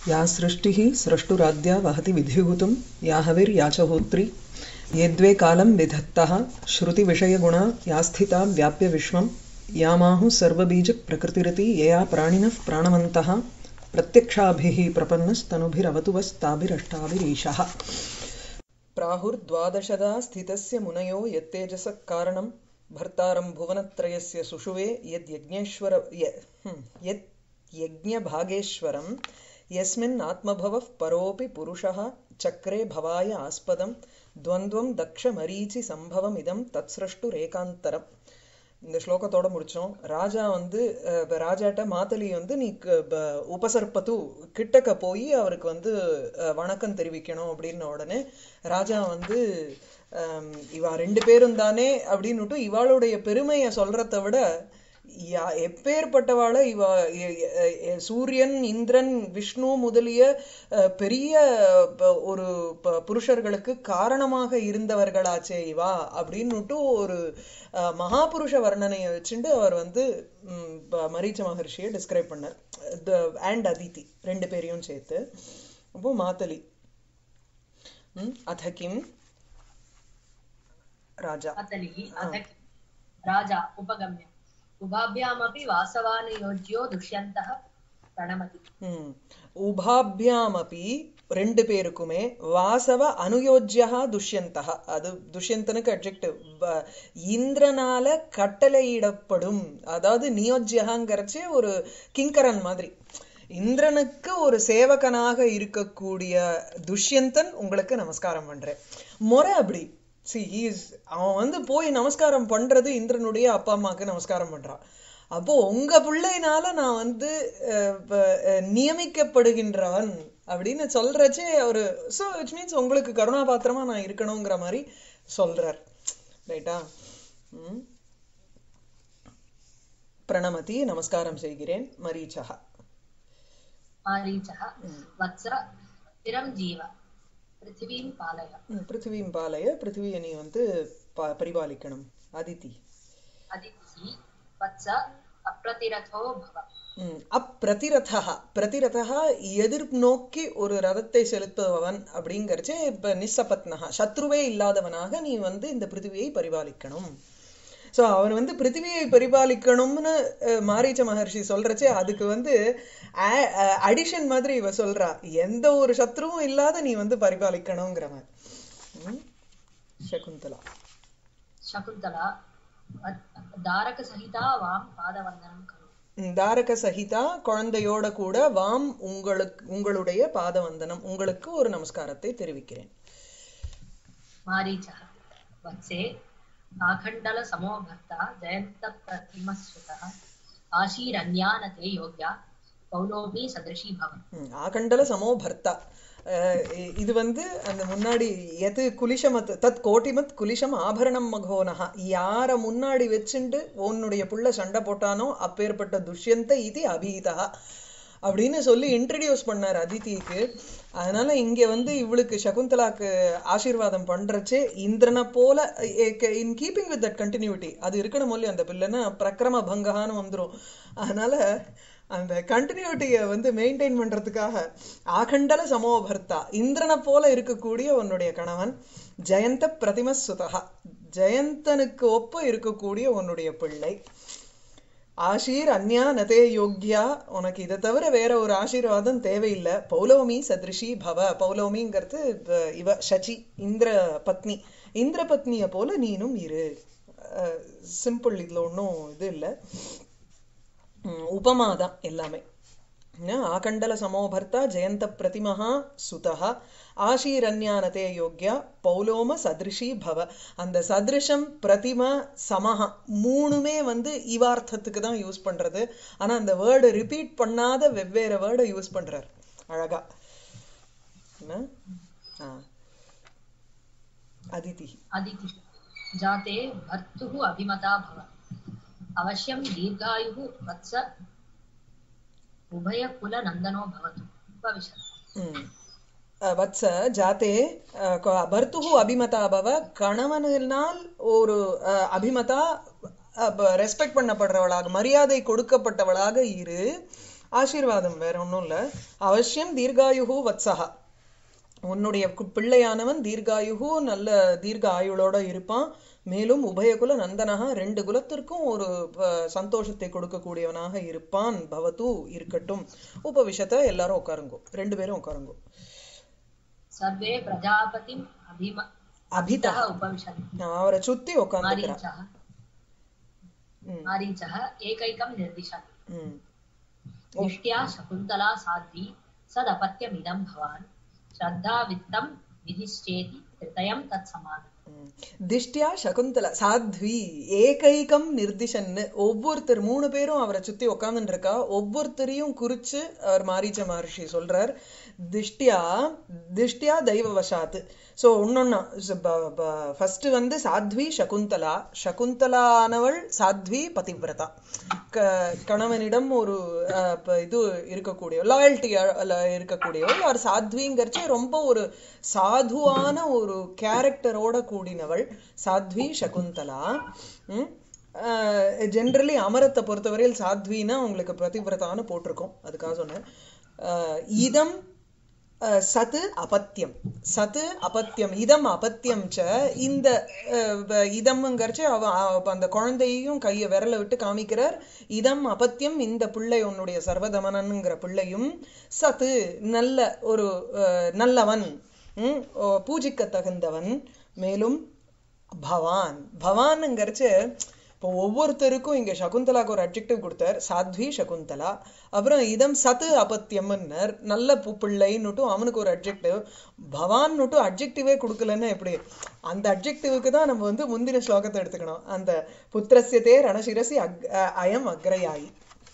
या सृष्टिः स्रष्टुराद्या वहति विधिहुतं या हविर्या च होत्री यद्वे कालं विधत्तः श्रुतिविषयगुणा या स्थिता व्याप्य विश्वं यामाहुः सर्वबीजप्रकृतिरिति यया प्राणिनः प्राणवन्तः प्रत्यक्षाभिः प्रपन्नस्तनुभिरवतु वस्ताभिरष्टाभिरीशः प्राहुर्द्वादशदा स्थितस्य मुनयो यत्तेजसः कारणं भर्तारं भुवनत्रयस्य सुषुवे यद्यज्ञेश्वर य- हम्म, यत् यज्ञभागेश्वरं यस्मिन् आत्मभवः परोऽपि पुरुषः चक्रे भवाय आस्पदं द्वन्द्वं தக்ஷமரீச்சி சம்பவம் இதம் தத்ஸ்ரஷ்டுரேகாந்தரம் இந்த ஸ்லோகத்தோட முடிச்சோம் ராஜா வந்து அஹ், இப்ப ராஜாட்ட மாத்தலி வந்து நீ க- ப- உபசர்பத்து கிட்டக்க போய் அவருக்கு வந்து அஹ், வணக்கம் தெரிவிக்கணும் அப்படின்ன உடனே ராஜா வந்து ஆம், இவா ரெண்டு பேரும் தானே அப்படின்னுட்டு இவாளுடைய பெருமையை சொல்றதை விட யா- எப்பேற்பட்டவாளை இவ எ- எ- எ- சூரியன் இந்திரன் விஷ்ணு முதலிய அஹ், பெரிய ப- ஒரு ப- புருஷர்களுக்கு காரணமாக இருந்தவர்களாச்சே இவா அப்படின்னுட்டு ஒரு அஹ், மகாபுருஷ வர்ணனையை வச்சுட்டு அவர் வந்து ம், ப- மரீச்ச மகர்ஷியை டிஸ்கிரைப் பண்ணார் அண்ட் அதிதி ரெண்டு பேரையும் சேர்த்து அப்போ மாத்தலி ம், அத கிம் ராஜா अतलिः अथ राजा उपगम्य उभाभ्यामपि वासवानुयोज्यो दुष्यन्तः प्रणमति ம். உபாபியாமபி ரெண்டு பேருக்குமே வாசவ அனுயோஜ்யா துஷ்யந்தா அது துஷ்யந்தனுக்கு அட்ஜெக்டிவ் இந்திரனால கட்டளையிடப்படும் அதாவது நியோஜ்யகாங்கிறச்சே ஒரு கிங்கரன் மாதிரி இந்திரனுக்கு ஒரு சேவகனாக இருக்கக்கூடிய துஷ்யந்தன் உங்களுக்கு நமஸ்காரம் பண்றேன் முறை அப்படி see he is அவன் வந்து போய் நமஸ்காரம் பண்றது இந்திரனுடைய அப்பா அம்மாக்கு நமஸ்காரம் பண்றான் அப்போ உங்க பிள்ளைனால நான் வந்து அஹ், ப- அஹ், நியமிக்கப்படுகின்றவன் அப்படின்னு சொல்றச்சே அவரு ஸோ இட் மீன்ஸ் உங்களுக்கு கருணாபாத்திரமா நான் இருக்கணுங்கிற மாதிரி சொல்றார் ரைட்டா ம். பிரணமதி நமஸ்காரம் செய்கிறேன் மரீச்சா मारीचः वत्स स्थिरं जीव पृथिवीं पालय ம், பிருத்திவியும் பாலய பிருத்திவியை நீ வந்து ப- பரிபாலிக்கணும் அதிதி अदितिः वत्स अप्रतिरथो भव ம், அப்பிரதிரதா பிரதிரதா எதிர் நோக்கி ஒரு ரதத்தை செலுத்துபவன் அப்படிங்கறச்சே இப்ப நிசபத்னஹா சத்ருவே இல்லாதவனாக நீ வந்து இந்த பிருத்திவியை பரிபாலிக்கணும் சோ அவன் வந்து பிருத்திவியை பரிபாலிக்கணும்னு அஹ், மாரீச்ச மகர்ஷி சொல்றச்சே அதுக்கு வந்து அடிஷன் மாதிரி இவ சொல்றா எந்த ஒரு சத்ருவும் இல்லாத நீ வந்து பரிபாலிக்கணுங்கிறவன் ம், சகுந்தலா शकुन्तला दारकसहिता वां पादवन्दनं करोतु ம், தாரக சகிதா குழந்தையோட கூட வாம் உங்களுக்கு உங்களுடைய பாதவந்தனம் உங்களுக்கு ஒரு நமஸ்காரத்தை தெரிவிக்கிறேன் मारीचः वत्से आखण्डलसमो भर्ता जयन्तप्रतिमस्रुतः आशीरन्यानते योग्या पौलोमी सदृशी भव ம், ஆகண்டல சமோ பர்த்தா அஹ், இ- இது வந்து அந்த முன்னாடி எது குலிஷமத் தத் கோட்டிமத் குலிஷம் ஆபரணம் மகோனஹா யார முன்னாடி வச்சுண்டு உன்னுடைய புள்ள சண்டை போட்டானோ அப்பேற்பட்ட துஷ்யந்த இது அபீதா அப்படின்னு சொல்லி இன்ட்ரடியூஸ் பண்ணார் அதிதிக்கு அதனால இங்க வந்து இவளுக்கு சகுந்தலாக்கு ஆசீர்வாதம் பண்றச்சே இந்திரனை போல in keeping with that continuity அது இருக்கணும் இல்லையா அந்த பிள்ளைன்னா பிரக்கிரம பங்ககான்னு வந்துரும் அதனால அந்த கண்டினியூட்டியை வந்து மெயின்டைன் பண்றதுக்காக ஆகண்டல சமோபர்த்தா இந்திரனை போல இருக்கக்கூடிய உன்னுடைய கணவன் ஜெயந்த பிரதிம சுதகா ஜெயந்தனுக்கு ஒப்ப இருக்கக்கூடிய உன்னுடைய பிள்ளை ஆஷீர் அந்யா நதே யோக்யா உனக்கு இதை தவிர வேற ஒரு ஆசீர்வாதம் தேவையில்லை பௌலோமி சத்ரிஷி பவ பௌலோமிங்கிறது இப்ப இவ சச்சி இந்திர பத்னி இந்திர பத்னிய போல நீனும் இரு சிம்பிள் இதுல ஒன்றும் இது இல்லை உபமாதான் எல்லாமே என்ன? ஆகண்டல சமோபர்த்தா ஜெயந்த பிரதிமஹா சுதா ஆஷீரன்யானதே யோக்யா பௌலோம சதிருஷி பவ அந்த சதிருஷம் பிரதிம சமஹா மூணுமே வந்து இவார்த்தத்துக்கு தான் யூஸ் பண்றது ஆனா அந்த வேர்டு ரிப்பீட் பண்ணாத வெவ்வேறு வேர்டை யூஸ் பண்றார் அழகா என்ன? ஆ. அதிதி अदितिः जाते भर्तुः अभिमता भव अवश्यं दीर्घायुः वत्स उभयकुलनन्दनो भवतु उपविशत् ம். அஹ் வத்ச ஜாத்தே அஹ் க- பர்த்துஹு அபிமதா பவ கணவனால் ஒரு அஹ், அபிமதா ரெஸ்பெக்ட் பண்ணப்படுறவளாக மரியாதை கொடுக்கப்பட்டவளாக இரு ஆசீர்வாதம் வேற ஒன்றும் இல்லை அவசியம் தீர்காயுகு வத்சகா உன்னுடைய கு- பிள்ளையானவன் தீர்காயுகு நல்ல தீர்க்க ஆயுளோட இருப்பான் மேலும் உபயகுல நந்தனகா ரெண்டு குலத்திற்கும் ஒரு ப- சந்தோஷத்தை கொடுக்கக்கூடியவனாக இருப்பான் பவத்து இருக்கட்டும் உபவிஷத்தை எல்லாரும் உட்காருங்கோ ரெண்டு பேரும் உட்காருங்கோ सर्वे प्रजापतिम् अभिम அபிதா अभितः उपविशन्ति நான் அவரை சுத்தி உட்காந்துக்கிறான் मारीचः ம் मारीचः एकैकं निर्दिशन् ம் दृष्ट्या शकुन्तला साध्वी सदपत्यमिदं भवान् श्रद्धावित्तं विधिश्चेति त्रितयं तत्समानम् ம். திஷ்டியா சகுந்தலா சாத்வி ஏகைகம் நிர்திஷன்னு ஒவ்வொருத்தர் மூணு பேரும் அவரை சுத்தி உட்காந்துட்டு இருக்கா ஒவ்வொருத்தரையும் குறிச்சு அவர் மாரீச்ச மகர்ஷி சொல்றார் திஷ்டியா திஷ்டியா தெய்வவசாத்து ஸோ ஒன்னொன்னா ஃபர்ஸ்ட் வந்து சாத்வி சகுந்தலா சகுந்தலானவள் சாத்வி பதிவிரதா க கணவனிடம் ஒரு அஹ், ப- இது இருக்கக்கூடிய லாயல்ட்டி இருக்கக்கூடியவள் அவர் சாத்விங்கிறச்சே ரொம்ப ஒரு சாதுவான ஒரு கேரக்டரோட கூடினவள் சாத்வி சகுந்தலா ஜென்ரலி அமரத்தை பொறுத்தவரையில் சாத்வினா உங்களுக்கு பதிவிரதான்னு போட்டிருக்கோம் அதுக்காக சொன்னேன் அஹ், இதம் அஹ், சத்து அபத்தியம் சத்து அபத்தியம் இதம் அபத்தியம் ச இந்த அஹ், வ- இதம்ங்கிறச்சு அவ அவ அந்த குழந்தையையும் கையை விரல விட்டு காமிக்கிறார் இதம் அபத்தியம் இந்த பிள்ளை உன்னுடைய சர்வதமனன்ங்கிற பிள்ளையும் சத்து நல்ல ஒரு அஹ், நல்லவன் ம், ஓ, பூஜிக்க தகுந்தவன் மேலும் பவான் பவான்ங்கிறச்சு இப்போ ஒவ்வொருத்தருக்கும் இங்க சகுந்தலாக்கு ஒரு அட்ஜெக்டிவ் கொடுத்தார் சாத்வி சகுந்தலா அப்புறம் இதம் சத்து அபத்தியம்னர் நல்ல பு- பிள்ளைன்னுட்டும் அவனுக்கு ஒரு அட்ஜெக்டிவ் பவான்னுட்டும் அட்ஜெக்டிவே கொடுக்கலன்னா எப்படி அந்த அட்ஜெக்டிவுக்கு தான் நம்ம வந்து முந்தின ஸ்லோகத்தை எடுத்துக்கணும் அந்த புத்திரஸ்யத்தே ரணசிரசி அக் அ- அயம் அக்ரயாயி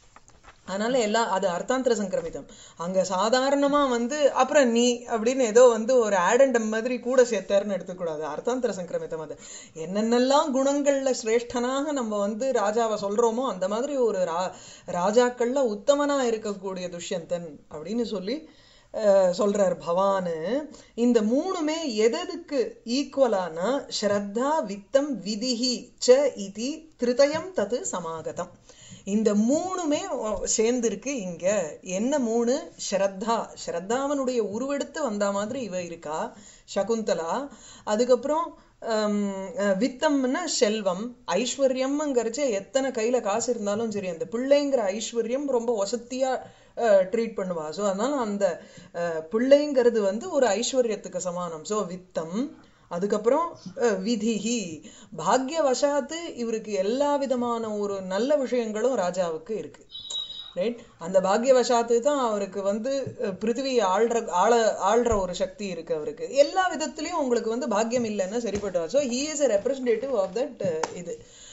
அதனால எல்லாம் அது அர்த்தாந்திர சங்கிரமிதம் அங்க சாதாரணமா வந்து அப்புறம் நீ அப்படின்னு ஏதோ வந்து ஒரு ஆடண்டம் மாதிரி கூட சேர்த்தாருன்னு எடுத்துக்கூடாது அர்த்தாந்திர சங்கிரமிதம் அது என்னென்னலாம் குணங்கள்ல சிரேஷ்டனாக நம்ம வந்து ராஜாவை சொல்றோமோ அந்த மாதிரி ஒரு ரா ராஜாக்கள்ல உத்தமனா இருக்கக்கூடிய துஷ்யந்தன் அப்படின்னு சொல்லி அஹ், சொல்றார் பவானு இந்த மூணுமே எதற்கு ஈக்குவலானா ஸ்ரத்தா வித்தம் விதிஹி ச இதி திருதயம் தது சமாகதம் இந்த மூணுமே சேர்ந்திருக்கு இங்க என்ன மூணு ஸ்ரத்தா ஸ்ரத்தாவனுடைய உருவெடுத்து வந்த மாதிரி இவ இருக்கா சகுந்தலா அதுக்கப்புறம் ஹம், அஹ், வித்தம்னா செல்வம் ஐஸ்வர்யம்ங்கிறச்ச எத்தனை கையில காசு இருந்தாலும் சரி அந்த பிள்ளைங்கிற ஐஸ்வர்யம் ரொம்ப வசத்தியா ட்ரீட் பண்ணுவா ஸோ அதனால அந்த அஹ், பிள்ளைங்கிறது வந்து ஒரு ஐஸ்வர்யத்துக்கு சமானம் ஸோ வித்தம் அதுக்கப்புறம் அஹ், விதிஹி பாக்யவசாத்து இவருக்கு எல்லா விதமான ஒரு நல்ல விஷயங்களும் ராஜாவுக்கு இருக்கு ரைட் அந்த பாக்யவசாத்து தான் அவருக்கு வந்து அஹ், பிருத்திவியை ஆள்ற ஆள ஆள்ற ஒரு சக்தி இருக்கு அவருக்கு எல்லா விதத்துலயும் உங்களுக்கு வந்து பாக்கியம் இல்லைன்னா சரிப்பட்டு so he is a representative of that இது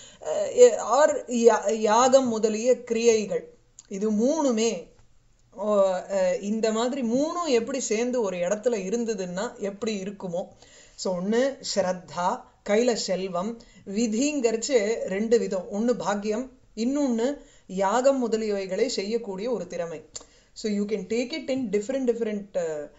ஆர் யாகம் முதலிய கிரியைகள் இது மூணுமே ஓ, அஹ், இந்த மாதிரி மூணும் எப்படி சேர்ந்து ஒரு இடத்துல இருந்ததுன்னா எப்படி இருக்குமோ ஸோ ஒன்று ஸ்ரத்தா கையில செல்வம் விதிங்கிறச்சு ரெண்டு விதம் ஒன்று பாக்கியம் இன்னொன்று யாகம் முதலியவைகளை செய்யக்கூடிய ஒரு திறமை so you can take it in different different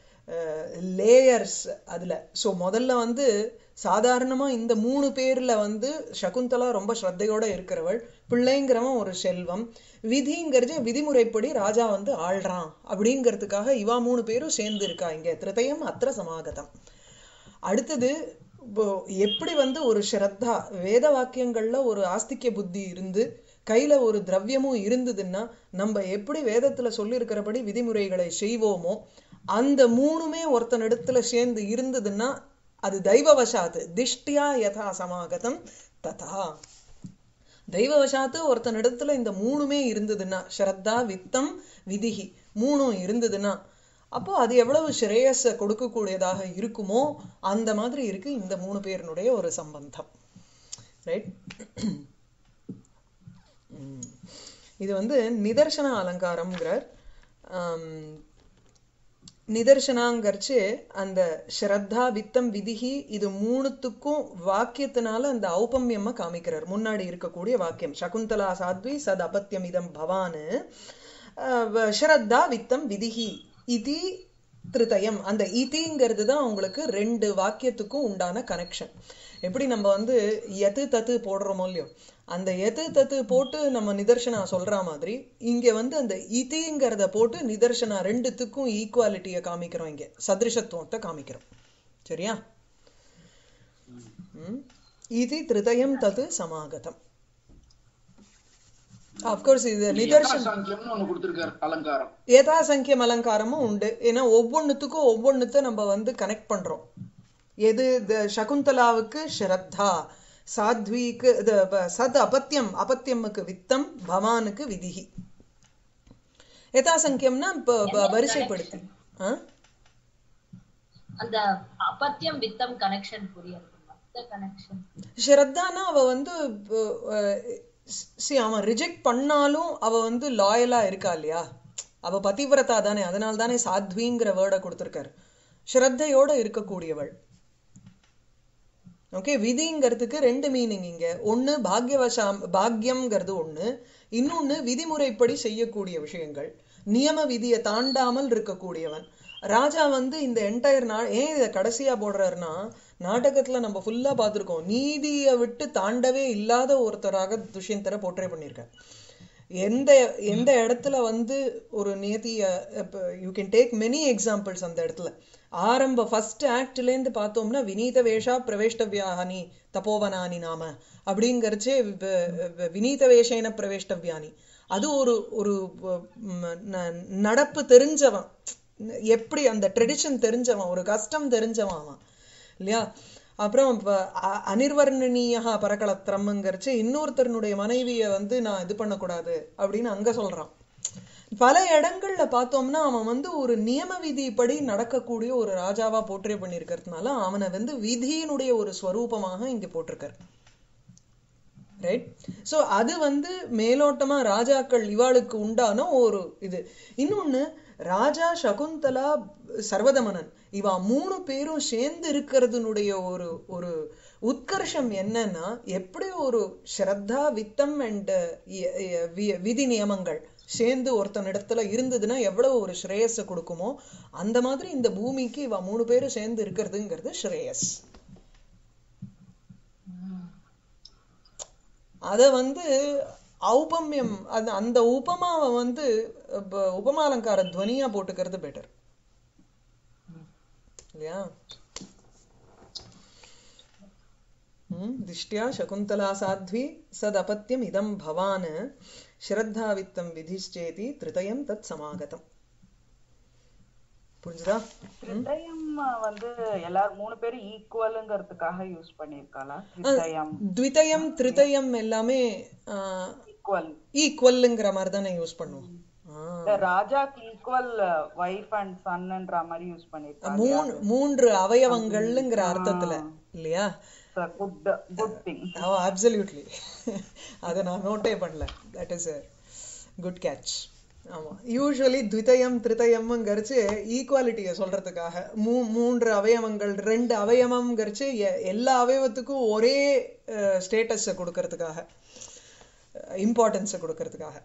layers அதுல ஸோ முதல்ல வந்து சாதாரணமா இந்த மூணு பேர்ல வந்து சகுந்தலா ரொம்ப ஸ்ரத்தையோட இருக்கிறவள் பிள்ளைங்கிறவன் ஒரு செல்வம் விதிங்கிறது விதிமுறைப்படி ராஜா வந்து ஆள்றான் அப்படிங்கிறதுக்காக இவா மூணு பேரும் சேர்ந்து இருக்கா இங்க திருதயம் அத்திர சமாகதம் அடுத்தது இப்போ எப்படி வந்து ஒரு ஸ்ரத்தா வேத வாக்கியங்கள்ல ஒரு ஆஸ்திக்ய புத்தி இருந்து கையில ஒரு திரவியமும் இருந்ததுன்னா நம்ம எப்படி வேதத்துல சொல்லியிருக்கிறபடி விதிமுறைகளை செய்வோமோ அந்த மூணுமே ஒருத்தனிடத்துல சேர்ந்து இருந்ததுன்னா அது தெய்வவசாத்து திஷ்டியா யதா சமாகதம் ததா தெய்வவசாத்து ஒருத்தனிடத்துல இந்த மூணுமே இருந்ததுன்னா ஸ்ரத்தா வித்தம் விதிகி மூணும் இருந்ததுன்னா அப்போ அது எவ்வளவு ஸ்ரேயஸ கொடுக்கக்கூடியதாக இருக்குமோ அந்த மாதிரி இருக்கு இந்த மூணு பேரினுடைய ஒரு சம்பந்தம் ரைட் இது வந்து நிதர்சன அலங்காரம்ங்கிறார் ஆம், நிதர்சனாங்கர்ச்சு அந்த ஸ்ரத்தா வித்தம் விதிகி இது மூணுத்துக்கும் வாக்கியத்தினால அந்த ஔபம்யமா காமிக்கிறார் முன்னாடி இருக்கக்கூடிய வாக்கியம் சகுந்தலா சாத்வி சத் அபத்தியம் இதம் பவானு அஹ், வ- ஸ்ரத்தா வித்தம் விதிகி இதி திருதயம் அந்த இதிங்கிறது தான் உங்களுக்கு ரெண்டு வாக்கியத்துக்கும் உண்டான கனெக்ஷன் எப்படி நம்ம வந்து எது தத்து போடுறோமோ இல்லையோ அந்த எது தத்து போட்டு நம்ம நிதர்சனா சொல்ற மாதிரி இங்க வந்து அந்த இதிங்கிறத போட்டு நிதர்சனா ரெண்டுத்துக்கும் ஈக்குவாலிட்டியை காமிக்கிறோம் இங்க சதிருஷத்துவத்தை காமிக்கிறோம் சரியா ம். இதி திருதயம் தது சமாகதம் அப்கோர்ஸ் இது நிதர்சன சாங்கியம்னு ஒண்ணு கொடுத்திருக்காரு அலங்காரம் யதாசங்கியம் அலங்காரமும் உண்டு ஏன்னா ஒவ்வொன்றுத்துக்கும் ஒவ்வொன்றுத்த நம்ம வந்து கனெக்ட் பண்றோம் எது இந்த சகுந்தலாவுக்கு ஸ்ரத்தா சாத்விக்கு இது ப- சத் அபத்தியம் அபத்தியமுக்கு வித்தம் பவானுக்கு விதிஹி யதாசங்கியம்னா இப்ப ப- வரிசைப்படுத்தி ஆ? அந்த அப்பத்தியம் வித்தம் கனெக்ஷன் புரியுது மத்த கனெக்ஷன் ஸ்ரத்தானா அவ வந்து சி அவன் ரிஜெக்ட் பண்ணாலும் அவ வந்து லாயலா இருக்கா இல்லையா அவ பதிவிரதா தானே அதனால தானே சாத்விங்கிற வேர்டை கொடுத்திருக்காரு ஸ்ரத்தையோட இருக்கக்கூடியவள் ஓகே விதிங்கிறதுக்கு ரெண்டு மீனிங் இங்க ஒண்ணு பாக்யவசாம் பாக்யம்ங்கிறது ஒண்ணு இன்னொன்னு விதிமுறைப்படி செய்யக்கூடிய விஷயங்கள் நியம விதியை தாண்டாமல் இருக்கக்கூடியவன் ராஜா வந்து இந்த என்டையர் நா ஏன் இதை கடைசியா போடுறாருன்னா நாடகத்துல நம்ம ஃபுல்லா பார்த்திருக்கோம் நீதியை விட்டு தாண்டவே இல்லாத ஒருத்தராக துஷ்யந்தரை போர்ட்ரே பண்ணியிருக்கார் எந்த எந்த இடத்துல வந்து ஒரு நியதிய you can take many examples அந்த இடத்துல ஆரம்ப ஃபர்ஸ்ட் ஆக்ட்லேருந்து பார்த்தோம்னா வினீத வேஷா பிரவேஷ்டவியானி தபோவனானி நாம அப்படிங்கறச்சே வ- வ- வினீத வேஷேன பிரவேஷ்டவியானி அது ஒரு ஒரு ம், ந- நடப்பு தெரிஞ்சவன் எப்படி அந்த ட்ரெடிஷன் தெரிஞ்சவன் ஒரு கஷ்டம் தெரிஞ்சவன் அவன் இல்லையா அப்புறம் இப்ப அ- அனிர்வர்ணனீயா பரகலத்திரம்ங்கிறச்சு இன்னொருத்தருனுடைய மனைவியை வந்து நான் இது பண்ணக்கூடாது அப்படின்னு அங்க சொல்றான் பல இடங்கள்ல பார்த்தோம்னா அவன் வந்து ஒரு நியம விதிப்படி நடக்கக்கூடிய ஒரு ராஜாவா போற்றே பண்ணியிருக்கிறதுனால அவனை வந்து விதியினுடைய ஒரு ஸ்வரூபமாக இங்க போட்டிருக்காரு ரைட் சோ அது வந்து மேலோட்டமா ராஜாக்கள் இவாளுக்கு உண்டான ஒரு இது இன்னொன்னு ராஜா சகுந்தலா சர்வதமனன் இவா மூணு பேரும் சேர்ந்து இருக்கிறதுனுடைய ஒரு ஒரு உத்கர்ஷம் என்னன்னா எப்படி ஒரு ஸ்ரத்தா வித்தம் அண்ட் விதி நியமங்கள் சேர்ந்து ஒருத்தனிடத்துல இருந்ததுன்னா எவ்வளவு ஒரு ஸ்ரேயஸை கொடுக்குமோ அந்த மாதிரி இந்த பூமிக்கு இவ மூணு பேரும் சேர்ந்து இருக்கிறதுங்கிறது ஸ்ரேயஸ் அத வந்து ஔபம்யம் அந்த அந்த உபமாவை வந்து ப- உபமாலங்கார துவனியா போட்டுக்கிறது பெட்டர் இல்லையா ம், திஷ்டியா சகுந்தலா சாத்வி சதபத்தியம் இதம் பவான் ஸ்ரத்தாவித்தம் விதிஷ்சேதி திருதயம் தத் சமாகதம் புரிஞ்சுதா ஹிருதயம் வந்து எல்லாரும் மூணு பேரும் ஈக்குவலுங்கிறதுக்காக யூஸ் பண்ணிருக்காளா ஹிருதயம் த்விதயம் திருதயம் எல்லாமே ஈக்குவல் ஈக்குவல்ங்கிற மாதிரி தானே யூஸ் பண்ணுவோம் ஆ. ராஜாக்கு ஈக்குவல் ஒய்ஃப் அண்ட் சன்ன்ற மாதிரி யூஸ் பண்ணிருக்காங்க மூணு மூன்று அவயவங்கள்ங்கிற அர்த்தத்துல இல்லையா good good thing oh absolutely அதை நான் நோட்டே பண்ணல that is a good catch ஆமா யூஸ்வலி த்விதயம் திருதயம்ங்கிறச்சு ஈக்குவாலிட்டியை சொல்றதுக்காக மூ மூன்று அவயவங்கள் ரெண்டு அவயவம்ங்கிறச்சு எ- எல்லா அவயவத்துக்கும் ஒரே ஸ்டேட்டஸை கொடுக்கறதுக்காக இம்பார்ட்டன்ஸை கொடுக்கறதுக்காக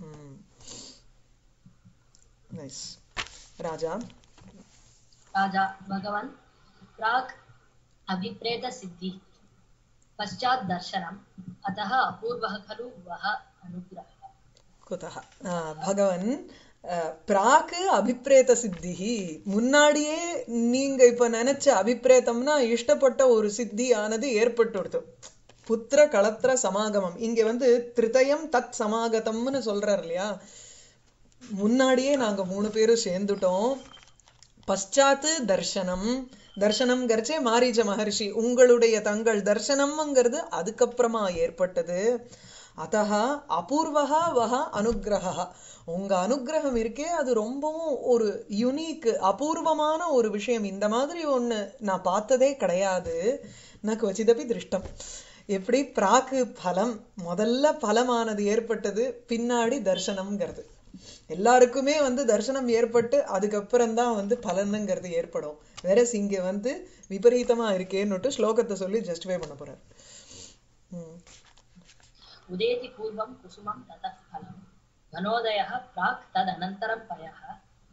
நைஸ் ராஜா राजा भगवन् प्राक् अभिप्रेतसिद्धिः पश्चात् दर्शनम् अतः अपूर्वः खलु वः अनुग्रहः குதः ஆ, பகவன் அஹ், பிராக்கு அபிப்ரேத சித்திஹி முன்னாடியே நீங்க இப்ப நினைச்ச அபிப்ரேதம்னா இஷ்டப்பட்ட ஒரு சித்தி ஆனது ஏற்பட்டுடுது புத்திர களத்திர சமாகமம் இங்க வந்து திருதயம் தத் சமாகதம்னு சொல்றார் இல்லையா முன்னாடியே நாங்க மூணு பேரும் சேர்ந்துட்டோம் பశ్చాத்து தர்சனம் தர்சனம்ங்கிறச்சே மாரீச்ச மகர்ஷி உங்களுடைய தங்கள் தர்சனம்ங்கிறது அதுக்கப்புறமா ஏற்பட்டது அதஹா அபூர்வகா வஹ அனுக்கிரகா உங்க அனுக்கிரகம் இருக்கே அது ரொம்பவும் ஒரு யுனிக் அபூர்வமான ஒரு விஷயம் இந்த மாதிரி ஒண்ணு நான் பார்த்ததே கிடையாது நான் கொச்சிதப்பி திருஷ்டம் எப்படி பிராக்கு பலம் முதல்ல பலமானது ஏற்பட்டது பின்னாடி தர்சனம்ங்கிறது எல்லாருக்குமே வந்து தர்சனம் ஏற்பட்டு அதுக்கப்புறம் தான் வந்து பலனுங்கிறது ஏற்படும் வேற இங்க வந்து விபரீதமா இருக்கேன்னுட்டு ஸ்லோகத்தை சொல்லி ஜஸ்டிஃபை பண்ண போறார் ம். उदेति पूर्वं कुसुमं ततः फलं घनोदयः प्राक् तदनन्तरं पयः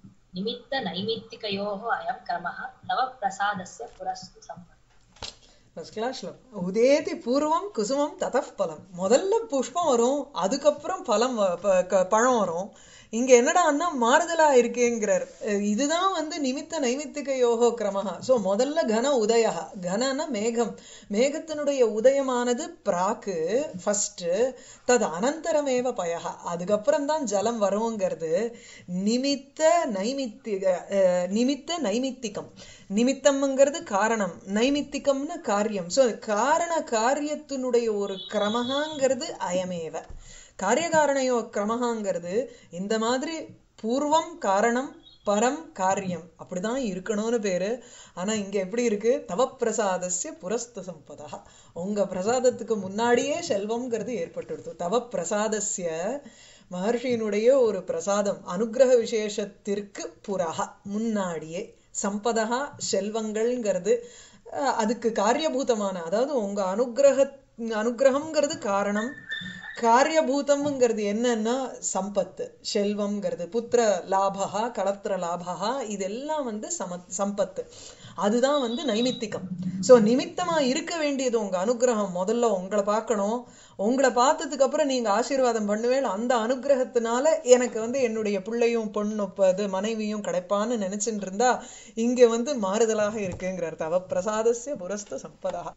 निमित्तनैमित्तिकयोः अयं क्रमः तव प्रसादस्य पुरस्तु सम्पन्नः ஃபர்ஸ்ட் கிளாஸ்ல உதேதி பூர்வம் குசுமம் ததஃப் பலம் முதல்ல புஷ்பம் வரும் அதுக்கப்புறம் பழம் வ- ப- க- பழம் வரும் இங்க என்னடான்னா மாறுதலா இருக்கேங்கிறார் அஹ் இதுதான் வந்து நிமித்த நைமித்திக யோகோ கிரமஹா சோ முதல்ல கன உதயா கனன மேகம் மேகத்தினுடைய உதயமானது பிராக்கு ஃபர்ஸ்ட் தது அனந்தரமேவ பயஹா அதுக்கப்புறம் தான் ஜலம் வருங்கிறது நிமித்த நைமித்திக அஹ், நிமித்த நைமித்திகம் நிமித்தம்ங்கிறது காரணம் நைமித்திகம்னு காரியம் சோ காரண காரியத்தினுடைய ஒரு கிரமகாங்கிறது அயமேவ காரியகாரணையோ கிரமகாங்கிறது இந்த மாதிரி பூர்வம் காரணம் பரம் காரியம் அப்படிதான் இருக்கணும்னு பேரு ஆனா இங்க எப்படி இருக்கு தவ பிரசாதஸ்ய புரஸ்து சம்பதா உங்க பிரசாதத்துக்கு முன்னாடியே செல்வம்ங்கிறது ஏற்பட்டுடுது தவ பிரசாதஸ்ய மகர்ஷியினுடைய ஒரு பிரசாதம் அனுக்கிரக விசேஷத்திற்கு புறஹா முன்னாடியே சம்பதா செல்வங்கள்ங்கிறது அஹ், அதுக்கு காரியபூதமான அதாவது உங்க அனுக்கிரக அனுக்கிரகம்ங்கிறது காரணம் காரியபூதம்ங்கிறது என்னன்னா சம்பத்து செல்வம்ங்கிறது புத்திர லாபகா களத்திர லாபகா இதெல்லாம் வந்து சம சம்பத்து அதுதான் வந்து நைமித்திகம் சோ நிமித்தமா இருக்க வேண்டியது உங்க அனுக்கிரகம் முதல்ல உங்களை பார்க்கணும் உங்களை பார்த்ததுக்கு அப்புறம் நீங்க ஆசீர்வாதம் பண்ணுவேன் அந்த அனுக்கிரகத்தினால எனக்கு வந்து என்னுடைய பிள்ளையும் பொண்ணு இப்ப இது மனைவியும் கிடைப்பான்னு நினைச்சுட்டு இருந்தா இங்க வந்து மாறுதலாக இருக்குங்கிறார் தவ பிரசாதஸ்ய புரஸ்த சம்பதா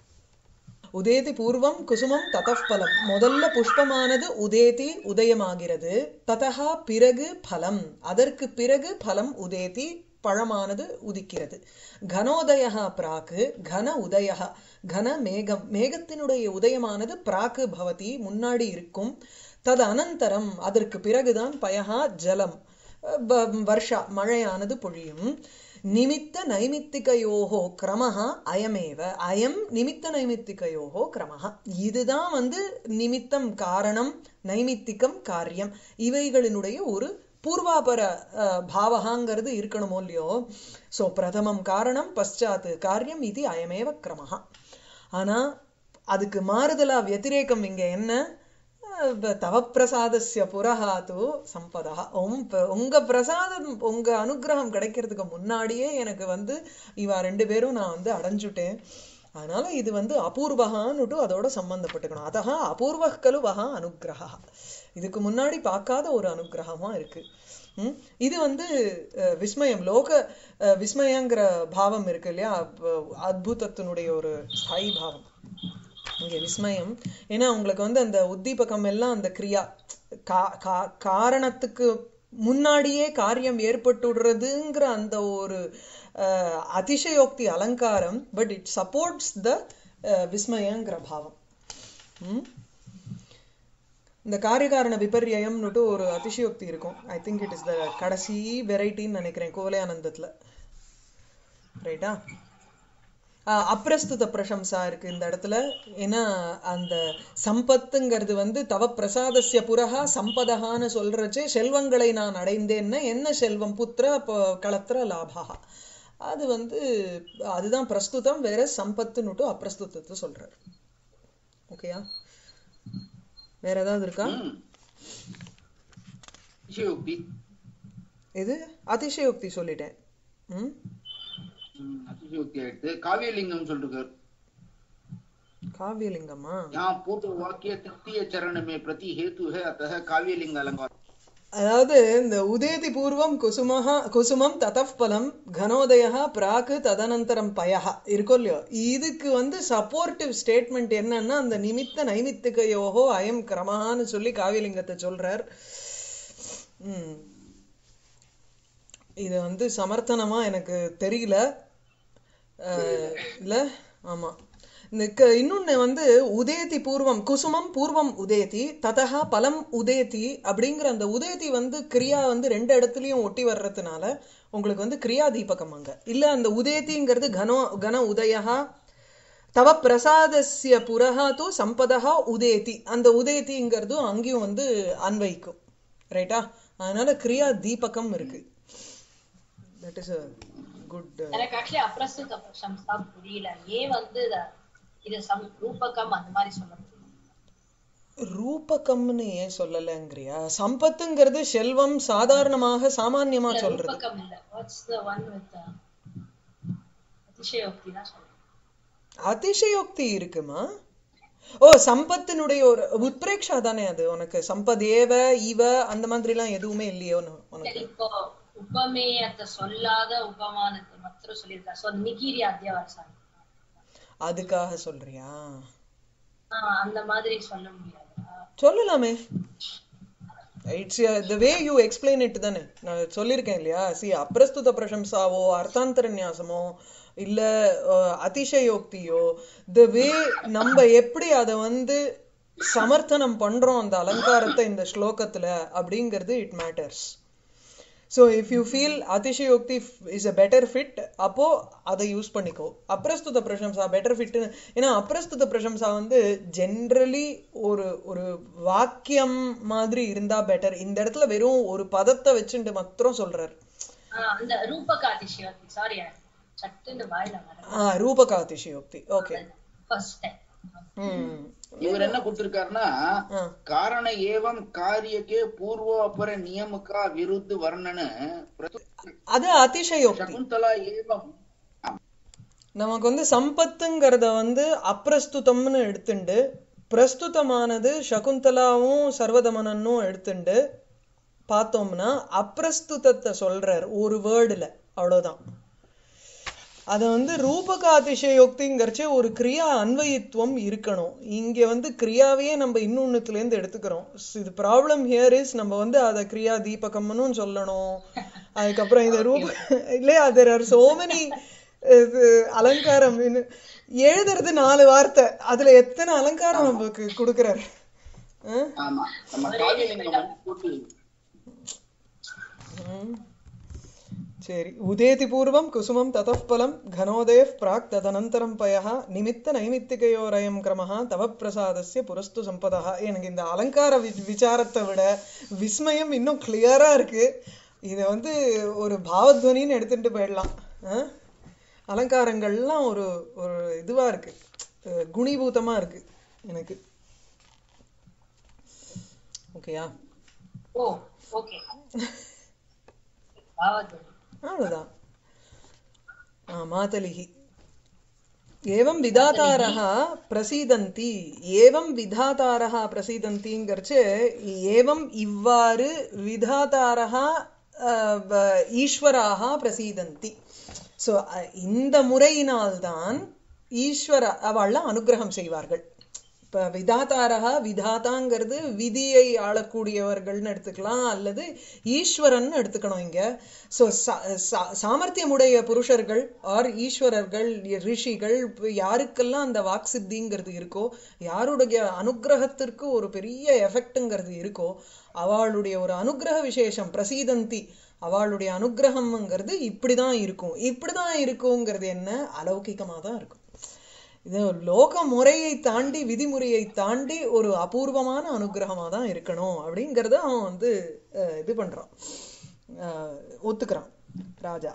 உதேதி பூர்வம் குசுமம் ததஃப் பலம் முதல்ல புஷ்பமானது உதேதி உதயமாகிறது ததஹா பிறகு பலம் அதற்கு பிறகு பலம் உதேதி பழமானது உதிக்கிறது கனோதயா பிராக்கு கன உதயா கன மேகம் மேகத்தினுடைய உதயமானது பிராக்கு பவதி முன்னாடி இருக்கும் தது அனந்தரம் அதற்கு பிறகுதான் பயஹா ஜலம் ப- வர்ஷா மழையானது பொழியும் நிமித்த நைமித்திகயோகோ கிரமஹா அயமேவ அயம் நிமித்த நைமித்திகயோகோ கிரமஹா இதுதான் வந்து நிமித்தம் காரணம் நைமித்திகம் காரியம் இவைகளினுடைய ஒரு பூர்வாபர அஹ், பாவகாங்கிறது இருக்கணுமோ இல்லையோ சோ பிரதமம் காரணம் பశ్చాத் காரியம் இது அயமேவ கிரமஹா ஆனா அதுக்கு மாறுதலா வத்திரேகம் இங்க என்ன அஹ் தவ பிரசாதஸ்ய புரஹாத்து சம்பதா உம் ப- உங்க பிரசாதம் உங்க அனுக்கிரகம் கிடைக்கிறதுக்கு முன்னாடியே எனக்கு வந்து இவா ரெண்டு பேரும் நான் வந்து அடைஞ்சுட்டேன் அதனால இது வந்து அபூர்வகான்னுட்டு அதோட சம்பந்தப்பட்டுக்கணும் அதஹா அபூர்வ கலு வகா அனுக்கிரகா இதுக்கு முன்னாடி பார்க்காத ஒரு அனுக்கிரகமா இருக்கு ம்? இது வந்து அஹ், விஸ்மயம் லோக அஹ், விஸ்மயங்கிற பாவம் இருக்கு இல்லையா அப்ப அத்புதத்தினுடைய ஒரு ஸ்தாயி பாவம் இங்க விஸ்மயம் ஏன்னா உங்களுக்கு வந்து அந்த உத்தீபகம் எல்லாம் அந்த கிரியா கா- கா- காரணத்துக்கு முன்னாடியே காரியம் ஏற்பட்டுடுறதுங்கிற அந்த ஒரு அஹ், அதிசயோக்தி அலங்காரம் பட் இட் சப்போர்ட்ஸ் த விஸ்மயங்கிற பாவம் ம்? இந்த காரியகாரண விபர்யயம்னுட்டு ஒரு அதிசயோக்தி இருக்கும் I think it is the கடைசி வெரைட்டின்னு நினைக்கிறேன் கோவலையானந்தத்துல ரைட்டா ஆஹ் அப்பிரஸ்துத பிரசம்சா இருக்கு இந்த இடத்துல ஏன்னா அந்த சம்பத்துங்கிறது வந்து தவ பிரசாதஸ்ய புரஹா சம்பதகான்னு சொல்றச்சு செல்வங்களை நான் அடைந்தேன்னா என்ன செல்வம் புத்திர ப- களத்திர லாபா அது வந்து அதுதான் பிரஸ்துதம் வேற சம்பத்துன்னுட்டு அப்பிரஸ்துதத்தை சொல்றாரு ஓகேயா வேற ஏதாவது இருக்கா ம். அதிசயோக்தி இது அதிசயோக்தி சொல்லிட்டேன் ம் ம், அதிசயோக்தி ஆயிடுத்து காவியலிங்கம் சொல்லிருக்காரு காவியலிங்கமா यहाँ पूर्व वाक्य तृतीय चरण में प्रति हेतु है अतः काव्यलिंग अलंकार அதாவது இந்த உதேதி பூர்வம் குசுமஹா குசுமம் ததஃப் பலம் கனோதயா பிராக்கு ததனந்தரம் பயஹா இருக்கும் இல்லையோ இதுக்கு வந்து சப்போர்ட்டிவ் ஸ்டேட்மெண்ட் என்னன்னா அந்த நிமித்த நைமித்திகையோகோ அயம் கிரமஹான்னு சொல்லி காவியலிங்கத்தை சொல்றார் ம் இது வந்து சமர்த்தனமா எனக்கு தெரியல அஹ், இல்ல ஆமா இந்த க- இன்னொன்னு வந்து உதேதி பூர்வம் குசுமம் பூர்வம் உதேதி ததஹா பலம் உதேதி அப்படிங்கிற அந்த உதேதி வந்து கிரியா வந்து ரெண்டு இடத்துலயும் ஒட்டி வர்றதுனால உங்களுக்கு வந்து கிரியா தீபகம் அங்க இல்ல அந்த உதேதிங்கிறது கனோ கன உதயா தவ பிரசாதஸ்ய புரஹா தூ சம்பதா உதேதி அந்த உதேதிங்கிறதும் அங்கேயும் வந்து அன்வைக்கும் ரைட்டா அதனால கிரியா தீபகம் இருக்கு தட் இஸ் அ குட் எனக்கு ஆக்சுவலி அப்ரஸ்துத பிரசம்சா புரியல ஏன் வந்து இத- இது சம் ரூபகம் அந்த மாதிரி சொல்ல முடியும் ரூபகம்னு ஏன் சொல்லலைங்கிறியா சம்பத்துங்கிறது செல்வம் சாதாரணமாக சாமான்யமா இல்ல சொல்றது ரூபகம் இல்ல வாட்ஸ் த ஒன் வித் அதிசயோக்தி தான் சொல்றேன் அதிசயோக்தி இருக்குமா ஓ சம்பத்தினுடைய ஒரு உத்பிரேக்ஷா தானே அது உனக்கு சம்பதேவ இவ அந்த மாதிரிலாம் எதுவுமே இல்லையோ உன- சரி உனக்கு இப்போ உபமேயத்தை சொல்லாத உபமானத்தை மாத்திரம் சொல்லியிருக்கா சோ நிகிரி அத்தியாவசானம் அதுக்காக சொல்றியா ஆஹ் அந்த மாதிரி சொல்ல முடியாது சொல்லலாமே it's the way you explain it தானே நான் சொல்லியிருக்கேன் இல்லையா சி அப்பிரஸ்துத பிரசம்சாவோ அர்த்தாந்தர நியாசமோ இல்ல அஹ், அதிசயோக்தியோ த வே நம்ம எப்படி அதை வந்து சமர்த்தனம் பண்றோம் அந்த அலங்காரத்தை இந்த ஸ்லோகத்துல அப்படிங்கிறது it matters so if you feel அதிசயோக்தி இஸ் அ பெட்டர் ஃபிட் அப்போ அதை யூஸ் பண்ணிக்கோ அப்பிரஸ்துத பிரசம்சா பெட்டர் ஃபிட் ஏன்னா அப்பிரஸ்துத பிரசம்சா வந்து ஜென்ரலி ஒரு ஒரு வாக்கியம் மாதிரி இருந்தா பெட்டர் இந்த இடத்துல வெறும் ஒரு பதத்தை வச்சுட்டு மாத்திரம் சொல்றாரு ஆஹ் அந்த ரூபக அதிசயோக்தி சாரி சட்டுன்னு வாயில வர ஆ ரூபக அதிசயோக்தி ஓகே ஃபர்ஸ்ட் டைம் ம் இவர் என்ன கொடுத்திருக்காருன்னா ஆ காரண ஏவம் காரியக்கே பூர்வோபர நியமக்கா விருத்து வர்ணன அது அதிசயோக்தி சகுந்தலா ஏவம் நமக்கு வந்து சம்பத்துங்கிறத வந்து அப்பிரஸ்துதம்னு எடுத்துண்டு பிரஸ்துதமானது சகுந்தலாவும் சர்வதமனனும் எடுத்துண்டு பார்த்தோம்னா அப்பிரஸ்துதத்தை சொல்றார் ஒரு வேர்டுல அவ்வளவுதான் அது வந்து ரூபக அதிசயோக்திங்கிறச்சே ஒரு கிரியா அன்வயித்துவம் இருக்கணும் இங்க வந்து கிரியாவையே நம்ம இன்னொன்னுத்துல இருந்து எடுத்துக்கிறோம் So, இது ப்ராப்ளம் ஹியர் இஸ் நம்ம வந்து அதை கிரியா தீபகம்னு சொல்லணும் அதுக்கப்புறம் இது ரூப இல்லையா there are so many இது அலங்காரம் இன்னும் எழுதுறது நாலு வார்த்தை அதுல எத்தனை அலங்காரம் நமக்கு கொடுக்குறாரு ஆ? ஆமா நம்ம காவியலிங்கம் வந்து போட்டு ம். சரி உதேதி பூர்வம் குசுமம் தतः பலம் கனோதயः பிராக் ததனந்தரம் பயः நிமித்த நைமித்திகையோரயம் கிரமः தவ பிரசாதஸ்ய புரஸ்து சம்பதா எனக்கு இந்த அலங்கார வி விசாரத்தை விட விஸ்மயம் இன்னும் கிளியரா இருக்கு இதை வந்து ஒரு பாவத்வனின்னு எடுத்துட்டு போயிடலாம் ஆ? அலங்காரங்கள்லாம் ஒரு ஒரு இதுவா இருக்கு அஹ் குணிபூதமா இருக்கு எனக்கு ஓகேயா ஓ ஓகே பாவத்வனி அவ்வளவுதான் ஆ, மாதலிஹி ஏவம் விதாதாரः பிரசீதந்தி ஏவம் விதாதாரः பிரசீதந்திங்கிறச்சு ஏவம் இவ்வாறு விதாதாரः அஹ், வ- ஈஸ்வராக பிரசீதந்தி ஸோ இந்த முறையினால்தான் ஈஸ்வர அவள்லாம் அனுக்கிரகம் செய்வார்கள் இப்ப விதாதாரா விதாதாங்கிறது விதியை ஆளக்கூடியவர்கள்னு எடுத்துக்கலாம் அல்லது ஈஸ்வரன் எடுத்துக்கணும் இங்க ஸோ சாமர்த்தியமுடைய புருஷர்கள் ஆர் ஈஸ்வரர்கள் ரிஷிகள் இப்ப யாருக்கெல்லாம் அந்த வாக் சித்திங்கிறது இருக்கோ யாருடைய அனுக்கிரகத்திற்கு ஒரு பெரிய எஃபெக்ட்ங்கிறது இருக்கோ அவளுடைய ஒரு அனுக்கிரக விசேஷம் பிரசீதந்தி அவளுடைய அனுக்கிரகம்ங்கிறது இப்படிதான் இருக்கும் இப்படிதான் இருக்குங்கிறது என்ன அலௌகிகமா தான் இருக்கும் இது லோக முறையை தாண்டி விதிமுறையை தாண்டி ஒரு அபூர்வமான அனுகிரகமா தான் இருக்கணும் அப்படிங்கறத அவன் வந்து அஹ், இது பண்றான் அஹ், ஒத்துக்கிறான் ராஜா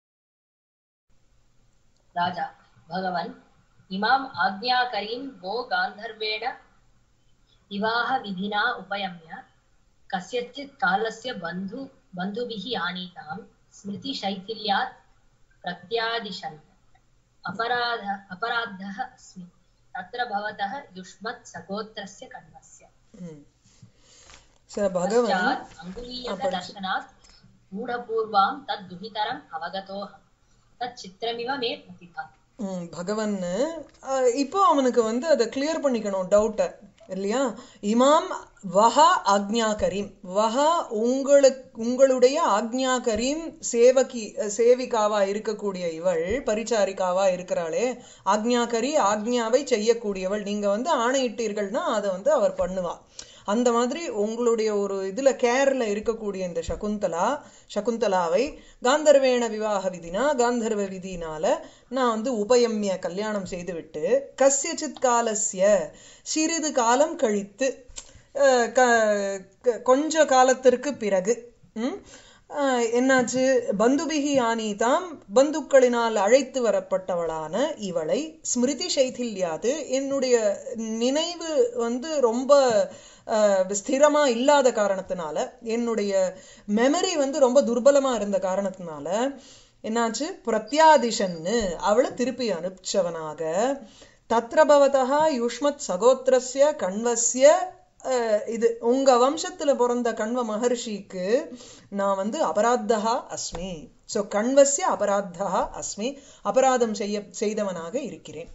राजा भगवन् इमाम् आज्ञाकरीं वो गान्धर्वेण विवाहविधिना उपयम्य कस्यचित् कालस्य बन्धु बन्धुभिः आनीतां स्मृतिशैथिल्यात् प्रत्यादिशन् अपराध अपराधः अस्मि तत्र भवतः युष्मत् सगोत्रस्य कण्वस्य ம். ச பகவன் पश्चात् अङ्गुलीयकदर्शनात् गूढपूर्वां तद्दुहितरम् अवगतोऽहम् तच्चित्रमिव मे प्रतिभाति ம், பகவன் அஹ், இப்போ அவனுக்கு வந்து அதை கிளியர் பண்ணிக்கணும் டவுட்டை இல்லையா இமாம் வஹா ஆக்ஞாகரீம் வஹா உங்களுக்கு உங்களுடைய ஆக்ஞாகரீம் சேவகி அஹ், சேவிகாவா இருக்கக்கூடிய இவள் பரிச்சாரிகாவா இருக்கிறாளே ஆக்ஞாகரி ஆக்ஞாவை செய்யக்கூடியவள் நீங்க வந்து ஆணையிட்டீர்கள்னா அதை வந்து அவர் பண்ணுவா அந்த மாதிரி உங்களுடைய ஒரு இதுல கேர்ல இருக்கக்கூடிய இந்த சகுந்தலா சகுந்தலாவை காந்தர்வேண விவாக விதினா காந்தர்வ விதினால நான் வந்து உபயம்ய கல்யாணம் செய்துவிட்டு கஸ்யசித் காலஸ்ய சிறிது காலம் கழித்து அஹ், க- க- கொஞ்ச காலத்திற்கு பிறகு ம், அஹ், என்னாச்சு பந்துபிகி ஆனீதாம் பந்துக்களினால் அழைத்து வரப்பட்டவளான இவளை ஸ்மிருதி சைதில்யாது என்னுடைய நினைவு வந்து ரொம்ப அஹ், ஸ்திரமா இல்லாத காரணத்தினால என்னுடைய மெமரி வந்து ரொம்ப துர்பலமா இருந்த காரணத்தினால என்னாச்சு பிரத்யாதிஷன்னு அவளை திருப்பி அனுப்பிச்சவனாக தத்ர பவதா யுஷ்மத் சகோத்திரஸ்ய கண்வஸ்ய அஹ், இது உங்க வம்சத்துல பிறந்த கண்வ மகர்ஷிக்கு நான் வந்து அபராத்தகா அஸ்மி சோ கண்வஸ்ய அபராத்தகா அஸ்மி அபராதம் செய்ய செய்தவனாக இருக்கிறேன்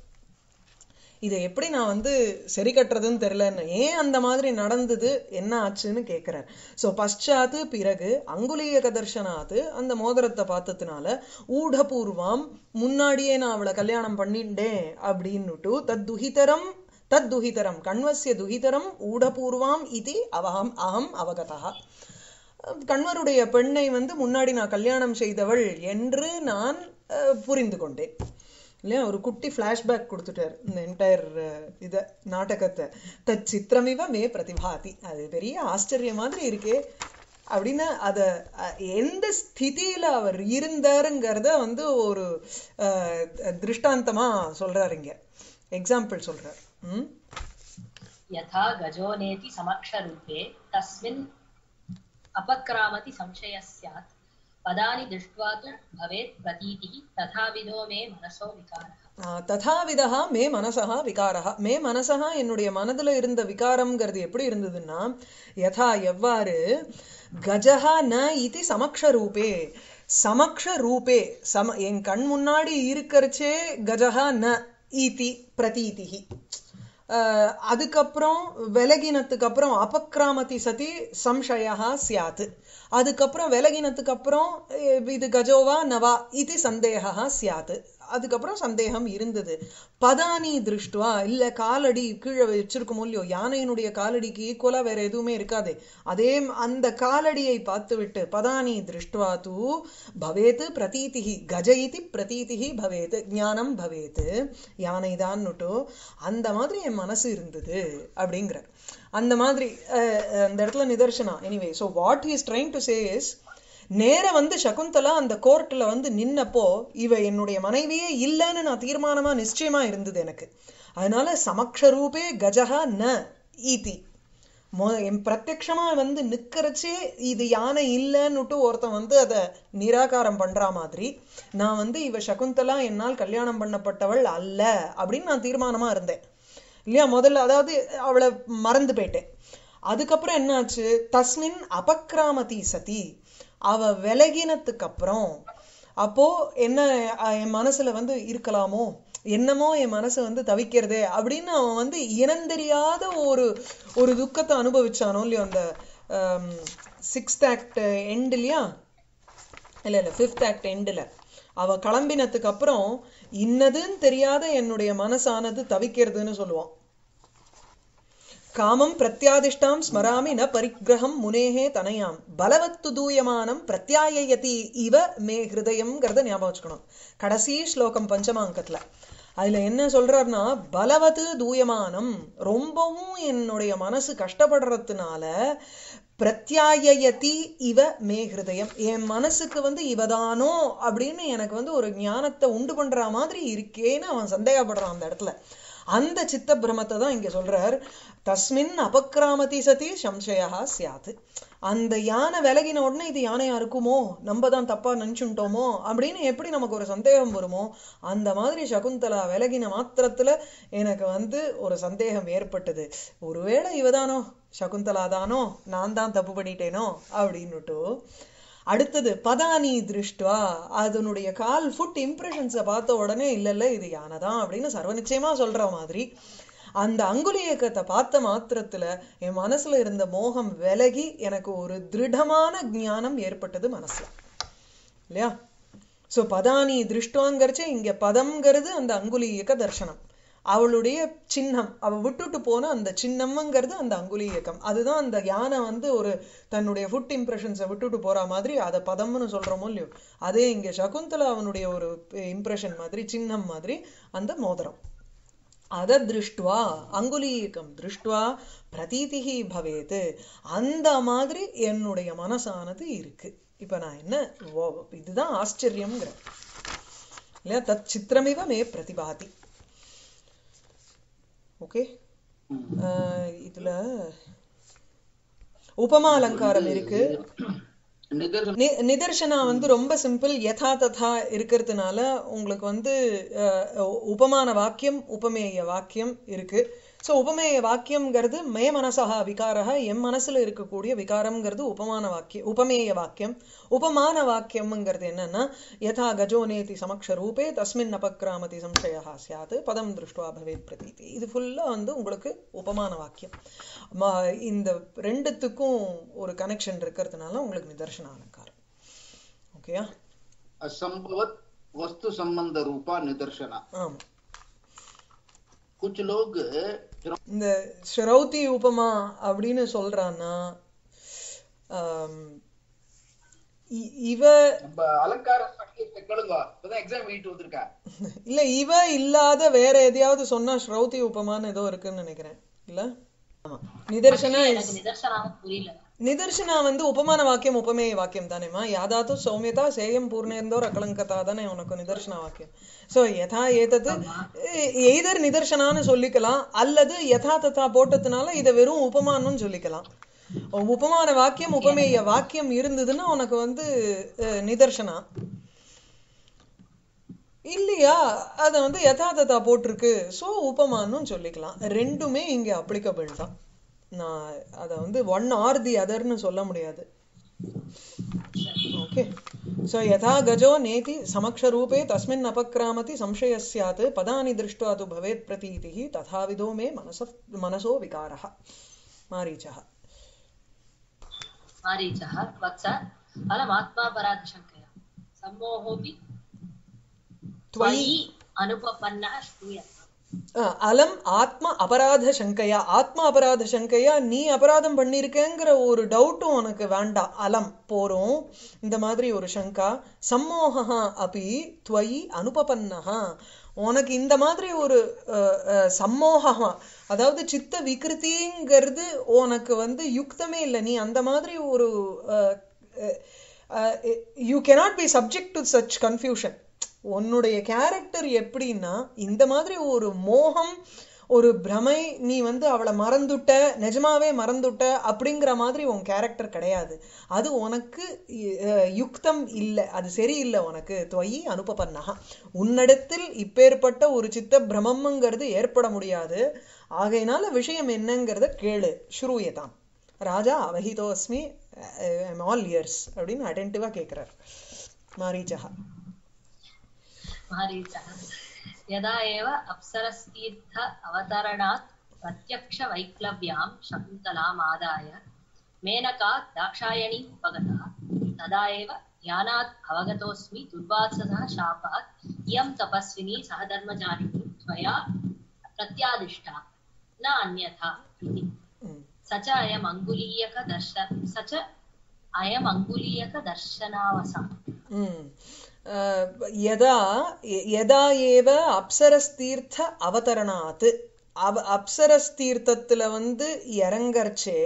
இதை எப்படி நான் வந்து சரி கட்டுறதுன்னு தெரியலன்னு ஏன் அந்த மாதிரி நடந்தது என்ன ஆச்சுன்னு கேட்கிறார் சோ பశ్చాத்து பிறகு அங்குலீயக தர்ஷனாத்து அந்த மோதிரத்தை பார்த்ததுனால ஊடபூர்வம் முன்னாடியே நான் அவளை கல்யாணம் பண்ணிட்டேன் அப்படின்னுட்டு தத் துஹிதரம் தத் துஹிதரம் கண்வசிய துஹிதரம் ஊடபூர்வாம் இது அவகம் அகம் அவகதா கண்வருடைய பெண்ணை வந்து முன்னாடி நான் கல்யாணம் செய்தவள் என்று நான் அஹ், புரிந்து கொண்டேன் இல்லையா ஒரு குட்டி ஃப்ளாஷ்பேக் கொடுத்துட்டார் இந்த என்டையர் இத நாடகத்தை தத் சித்திரமிவ மே பிரதிபாதி அது பெரிய ஆச்சரியம் மாதிரி இருக்கே அப்படின்னு அத அஹ், எந்த ஸ்திதியில அவர் இருந்தாருங்கிறத வந்து ஒரு அஹ், திருஷ்டாந்தமா சொல்றாரு இங்க எக்ஸாம்பிள் சொல்றார் ம் यथा गजो नेति समक्षरूपे तस्मिन् अपक्रामति संशयः स्यात् पदानि दृष्ट्वा तु भवेत् प्रतीतिः तथाविधो मे मनसो विकारः ஆஹ் ததாவிதா மே மனசா விகாரா மே மனசா என்னுடைய மனதுல இருந்த விகாரம்ங்கிறது எப்படி இருந்ததுன்னா யதா எவ்வாறு கஜஹா ந இது சமக்ஷ ரூபே சமக்ஷ ரூபே சம என் கண் முன்னாடி இருக்கறச்சே கஜஹா ந ஈதி பிரதீதிஹி ஆஹ் அதுக்கப்புறம் விலகினத்துக்கு அப்புறம் அபக்ராமதி சதி சம்சயா சியாத் அதுக்கப்புறம் விலகினத்துக்கு அப்புறம் அஹ் இது கஜோவா நவா இது சந்தேகா சியாத் அதுக்கப்புறம் சந்தேகம் இருந்தது பதானி திருஷ்டுவா இல்ல காலடி கீழே வச்சிருக்கும் இல்லையோ யானையினுடைய காலடிக்கு ஈக்குவலா வேற எதுவுமே இருக்காதே அதே ம- அந்த காலடியை பார்த்து விட்டு பதானி திருஷ்டுவா தூ பவேத் பிரதீதிஹி கஜ இதி பிரதீதிஹி பவேத் ஞானம் பவேத் யானைதான்னுட்டு அந்த மாதிரி என் மனசு இருந்தது அப்படிங்கிற அந்த மாதிரி அஹ், அஹ், அந்த இடத்துல நிதர்சனம் anyway so what is trying to say is நேர வந்து சகுந்தலா அந்த கோர்ட்ல வந்து நின்னப்போ இவ என்னுடைய மனைவியே இல்லைன்னு நான் தீர்மானமா நிச்சயமா இருந்தது எனக்கு அதனால சமக்ஷரூபே கஜஹா ந ஈதி மொ- என் பிரத்யக்ஷமா வந்து நிக்கிறச்சே இது யானை இல்லைன்னுட்டு ஒருத்தன் வந்து அதை நிராகாரம் பண்ற மாதிரி நான் வந்து இவ சகுந்தலா என்னால் கல்யாணம் பண்ணப்பட்டவள் அல்ல அப்படின்னு நான் தீர்மானமா இருந்தேன் இல்லையா முதல்ல அதாவது அவளை மறந்து போயிட்டேன் அதுக்கப்புறம் என்னாச்சு தஸ்மின் அபக்ராமதி சதி அவ விலகினத்துக்கு அப்புறம் அப்போ என்ன அஹ், என் மனசுல வந்து இருக்கலாமோ என்னமோ என் மனசு வந்து தவிக்கிறதே அப்படின்னு அவன் வந்து இனந்தெரியாத ஒரு ஒரு துக்கத்தை அனுபவிச்சானோ இல்லையோ அந்த சிக்ஸ்த் ஆக்ட் எண்ட் இல்லையா இல்ல இல்ல ஃபிஃப்த் ஆக்ட் எண்டில் அவ கிளம்பினதுக்கு அப்புறம் இன்னதுன்னு தெரியாத என்னுடைய மனசானது தவிக்கிறதுன்னு சொல்லுவான் காமம் பிரத்யாதிஷ்டாம் ஸ்மராமி ந பரிக்கிரகம் முனேஹே தனயாம் பலவத்து தூயமானம் பிரத்யாயயதி இவ மே ஹிருதயம்ங்கிறத ஞாபகம் வச்சுக்கணும் கடைசி ஸ்லோகம் பஞ்சமாங்கத்துல அதுல என்ன சொல்றாருன்னா பலவத்து தூயமானம் ரொம்பவும் என்னுடைய மனசு கஷ்டப்படுறதுனால பிரத்யாயயதி இவ மே ஹிருதயம் என் மனசுக்கு வந்து இவதானோ அப்படின்னு எனக்கு வந்து ஒரு ஞானத்தை உண்டு பண்ற மாதிரி இருக்கேன்னு அவன் சந்தேகப்படுறான் அந்த இடத்துல அந்த சித்த பிரமத்தை தான் இங்க சொல்றார் தஸ்மின் அபக்ராமதி சதி சம்சயா சியாத் அந்த யானை விலகின உடனே இது யானையா இருக்குமோ நம்ம தான் தப்பா நினைச்சுட்டோமோ அப்படின்னு எப்படி நமக்கு ஒரு சந்தேகம் வருமோ அந்த மாதிரி சகுந்தலா விலகின மாத்திரத்துல எனக்கு வந்து ஒரு சந்தேகம் ஏற்பட்டது ஒருவேளை இவதானோ சகுந்தலா தானோ நான் தான் தப்பு பண்ணிட்டேனோ அப்படின்னுட்டு அடுத்தது பதானி திருஷ்டுவா அதனுடைய கால் ஃபுட் இம்ப்ரெஷன்ஸை பார்த்த உடனே இல்ல இல்ல இது யானை தான் அப்படின்னு சர்வ நிச்சயமா சொல்ற மாதிரி அந்த அங்குல இயக்கத்தை பார்த்த மாத்திரத்துல என் மனசுல இருந்த மோகம் விலகி எனக்கு ஒரு திருடமான ஞானம் ஏற்பட்டது மனசுல இல்லையா சோ பதானி திருஷ்டுவாங்கிறச்சே இங்க பதம்ங்கிறது அந்த அங்குலீயக்க தர்சனம் அவளுடைய சின்னம் அவ விட்டுட்டு போன அந்த சின்னம்ங்கிறது அந்த அங்குலி இயக்கம் அதுதான் அந்த யானை வந்து ஒரு தன்னுடைய ஃபுட் இம்ப்ரெஷன்ஸை விட்டுட்டு போற மாதிரி அதை பதம்னு சொல்றோமோ இல்லையோ அதே இங்க சகுந்தலா அவனுடைய ஒரு இம்ப்ரெஷன் மாதிரி சின்னம் மாதிரி அந்த மோதிரம் அத திருஷ்டுவா அங்குலீயக்கம் திருஷ்டுவா பிரதீதிகி பவேத் அந்த மாதிரி என்னுடைய மனசானது இருக்கு இப்ப நான் என்ன ஓ, இதுதான் ஆச்சரியம்ங்கிற இல்லையா தத் சித்திரமிவ மே பிரதிபாதி ஓகே இதுல உபமா அலங்காரம் இருக்கு நிதர்சனம் நி நிதர்சனா வந்து ரொம்ப சிம்பிள் யதா ததா இருக்கிறதுனால உங்களுக்கு வந்து அஹ், உபமான வாக்கியம் உபமேய வாக்கியம் இருக்கு ஸோ உபமேய வாக்கியம்ங்கிறது மே மனசா விகாரா எம் மனசுல இருக்கக்கூடிய விகாரம்ங்கிறது உபமான வாக்கியம் உபமேய வாக்கியம் உபமான வாக்கியம்ங்கிறது என்னன்னா யதா கஜோ நேதி சமக்ஷ ரூபே தஸ்மின் அபக்ராமதி சம்சயா சியாத் பதம் திருஷ்டுவா பவேத் பிரதீதி இது ஃபுல்லா வந்து உங்களுக்கு உபமான வாக்கியம் ம- இந்த ரெண்டுத்துக்கும் ஒரு கனெக்ஷன் இருக்கிறதுனால உங்களுக்கு நிதர்சன அலங்காரம் ஓகேயா असंभवत वस्तु संबंध रूपा निदर्शना ஆமா कुछ लोग இந்த ஸ்ரௌதி உபமா அப்படின்னு சொல்றான்னா ஆம், இ- இவ நம்ம அலங்கார சங்கீதத்தை கேளுங்க இப்பதான் எக்ஸாம் வீட்டு வந்திருக்கா இல்ல இவ இல்லாத வேற எதையாவது சொன்னா ஸ்ரௌதி உபமான்னு ஏதோ இருக்குன்னு நினைக்கிறேன் இல்ல ஆமா நிதர்சனா is- எனக்கு நிதர்சனாவும் புரியல நிதர்சனா வந்து உபமான வாக்கியம் உபமேய வாக்கியம் தானேமா யாதாத்து சௌமியதா சேயம் பூர்ணேந்தோர் அகலங்கதா தானே உனக்கு நிதர்சன வாக்கியம் சோ யதா ஏதது எய்தர் நிதர்சனான்னு சொல்லிக்கலாம் அல்லது யதா ததா போட்டதுனால இதை வெறும் உபமானும் சொல்லிக்கலாம் உபமான வாக்கியம் உபமேய வாக்கியம் இருந்ததுன்னா உனக்கு வந்து அஹ், நிதர்சனா இல்லையா அத வந்து யதா ததா போட்டிருக்கு சோ உபமானும் சொல்லிக்கலாம் ரெண்டுமே இங்க அப்ளிகபிள் தான் நான் அத வந்து ஒன் ஆர் தி அதர்னு சொல்ல முடியாது ஓகே சோ யதா கஜோ நேதி சமக்ஷரூபே தஸ்மின் அபக்ராமதி சம்சய ஸ்யாத் பதானி திருஷ்டுவா து பவேத் பிரதீதிः ததாவிதோ மே மனச மனசோ விகாரः மாரீச்சः मारीचः वत्स फलमात्मापराधशङ्कया सम्मोहोऽपि त्वयि त्वयि अनुपपन्नः श्रूयते அஹ், அலம் ஆத்ம அபராத சங்கையா ஆத்ம அபராத சங்கையா நீ அபராதம் பண்ணிருக்கேங்கிற ஒரு டவுட்டும் உனக்கு வேண்டாம் அலம் போறோம் இந்த மாதிரி ஒரு சங்கா சம்மோகா அப்படி துவயி அனுபபன்னஹா உனக்கு இந்த மாதிரி ஒரு அஹ், அஹ், சம்மோகமா அதாவது சித்த விகிருதிங்கிறது உனக்கு வந்து யுக்தமே இல்லை நீ அந்த மாதிரி ஒரு you cannot be subject to such confusion உன்னுடைய கேரக்டர் எப்படின்னா இந்த மாதிரி ஒரு மோகம் ஒரு பிரமை நீ வந்து அவளை மறந்துட்ட நிஜமாவே மறந்துட்ட அப்படிங்கிற மாதிரி உன் கேரக்டர் கிடையாது அது உனக்கு அஹ், யுக்தம் இல்லை அது சரியில்லை உனக்கு துவயி அனுப்பப்பன்னகா உன்னிடத்தில் இப்பேற்பட்ட ஒரு சித்த பிரமம்ங்கிறது ஏற்பட முடியாது ஆகையினால விஷயம் என்னங்கிறத கேளு ஸ்ரூயதாம் ராஜா அவஹிதோஸ்மி ஆல் இயர்ஸ் அப்படின்னு அட்டென்டிவா கேட்கிறார் மாரீச்சகா मारीचः यदा एव अप्सरस्तीर्थ अवतरणात् प्रत्यक्षवैक्लव्यां शकुन्तलामादाय मेनका दाक्षायणीम् उपगता तदा एव ध्यानात् अवगतोऽस्मि दुर्वाससः शापात् इयं तपस्विनी सहधर्मचारिणी त्वया प्रत्यादिष्टा न अन्यथा इति ம் स च अयम् अङ्गुलीयकदर्शन स च अयम् अङ्गुलीयकदर्शनावसानम् ம். அஹ், யதா ய- யதா ஏவ அப்சரஸ்தீர்த்த அவதரணாத் அவ அப்சரஸ்தீர்த்தத்துல வந்து இறங்கறச்சே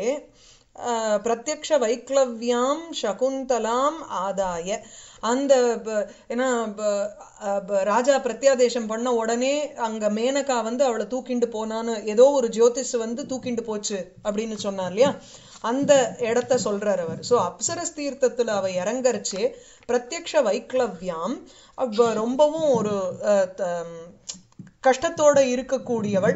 அஹ், பிரத்யக்ஷ வைக்லவ்யாம் சகுந்தலாம் ஆதாய அந்த ப- ஏன்னா ப- அஹ், ப- ராஜா பிரத்யாதேசம் பண்ண உடனே அங்க மேனகா வந்து அவளை தூக்கிண்டு போனான்னு ஏதோ ஒரு ஜோதிஷ் வந்து தூக்கிண்டு போச்சு அப்படின்னு சொன்னார் இல்லையா அந்த இடத்த சொல்றார் அவர் சோ அப்சரஸ் தீர்த்தத்துல அவ இறங்கறச்சு பிரத்யக்ஷ வைக்லவ்யாம் அவ ரொம்பவும் ஒரு அஹ், த- ம், கஷ்டத்தோட இருக்கக்கூடியவள்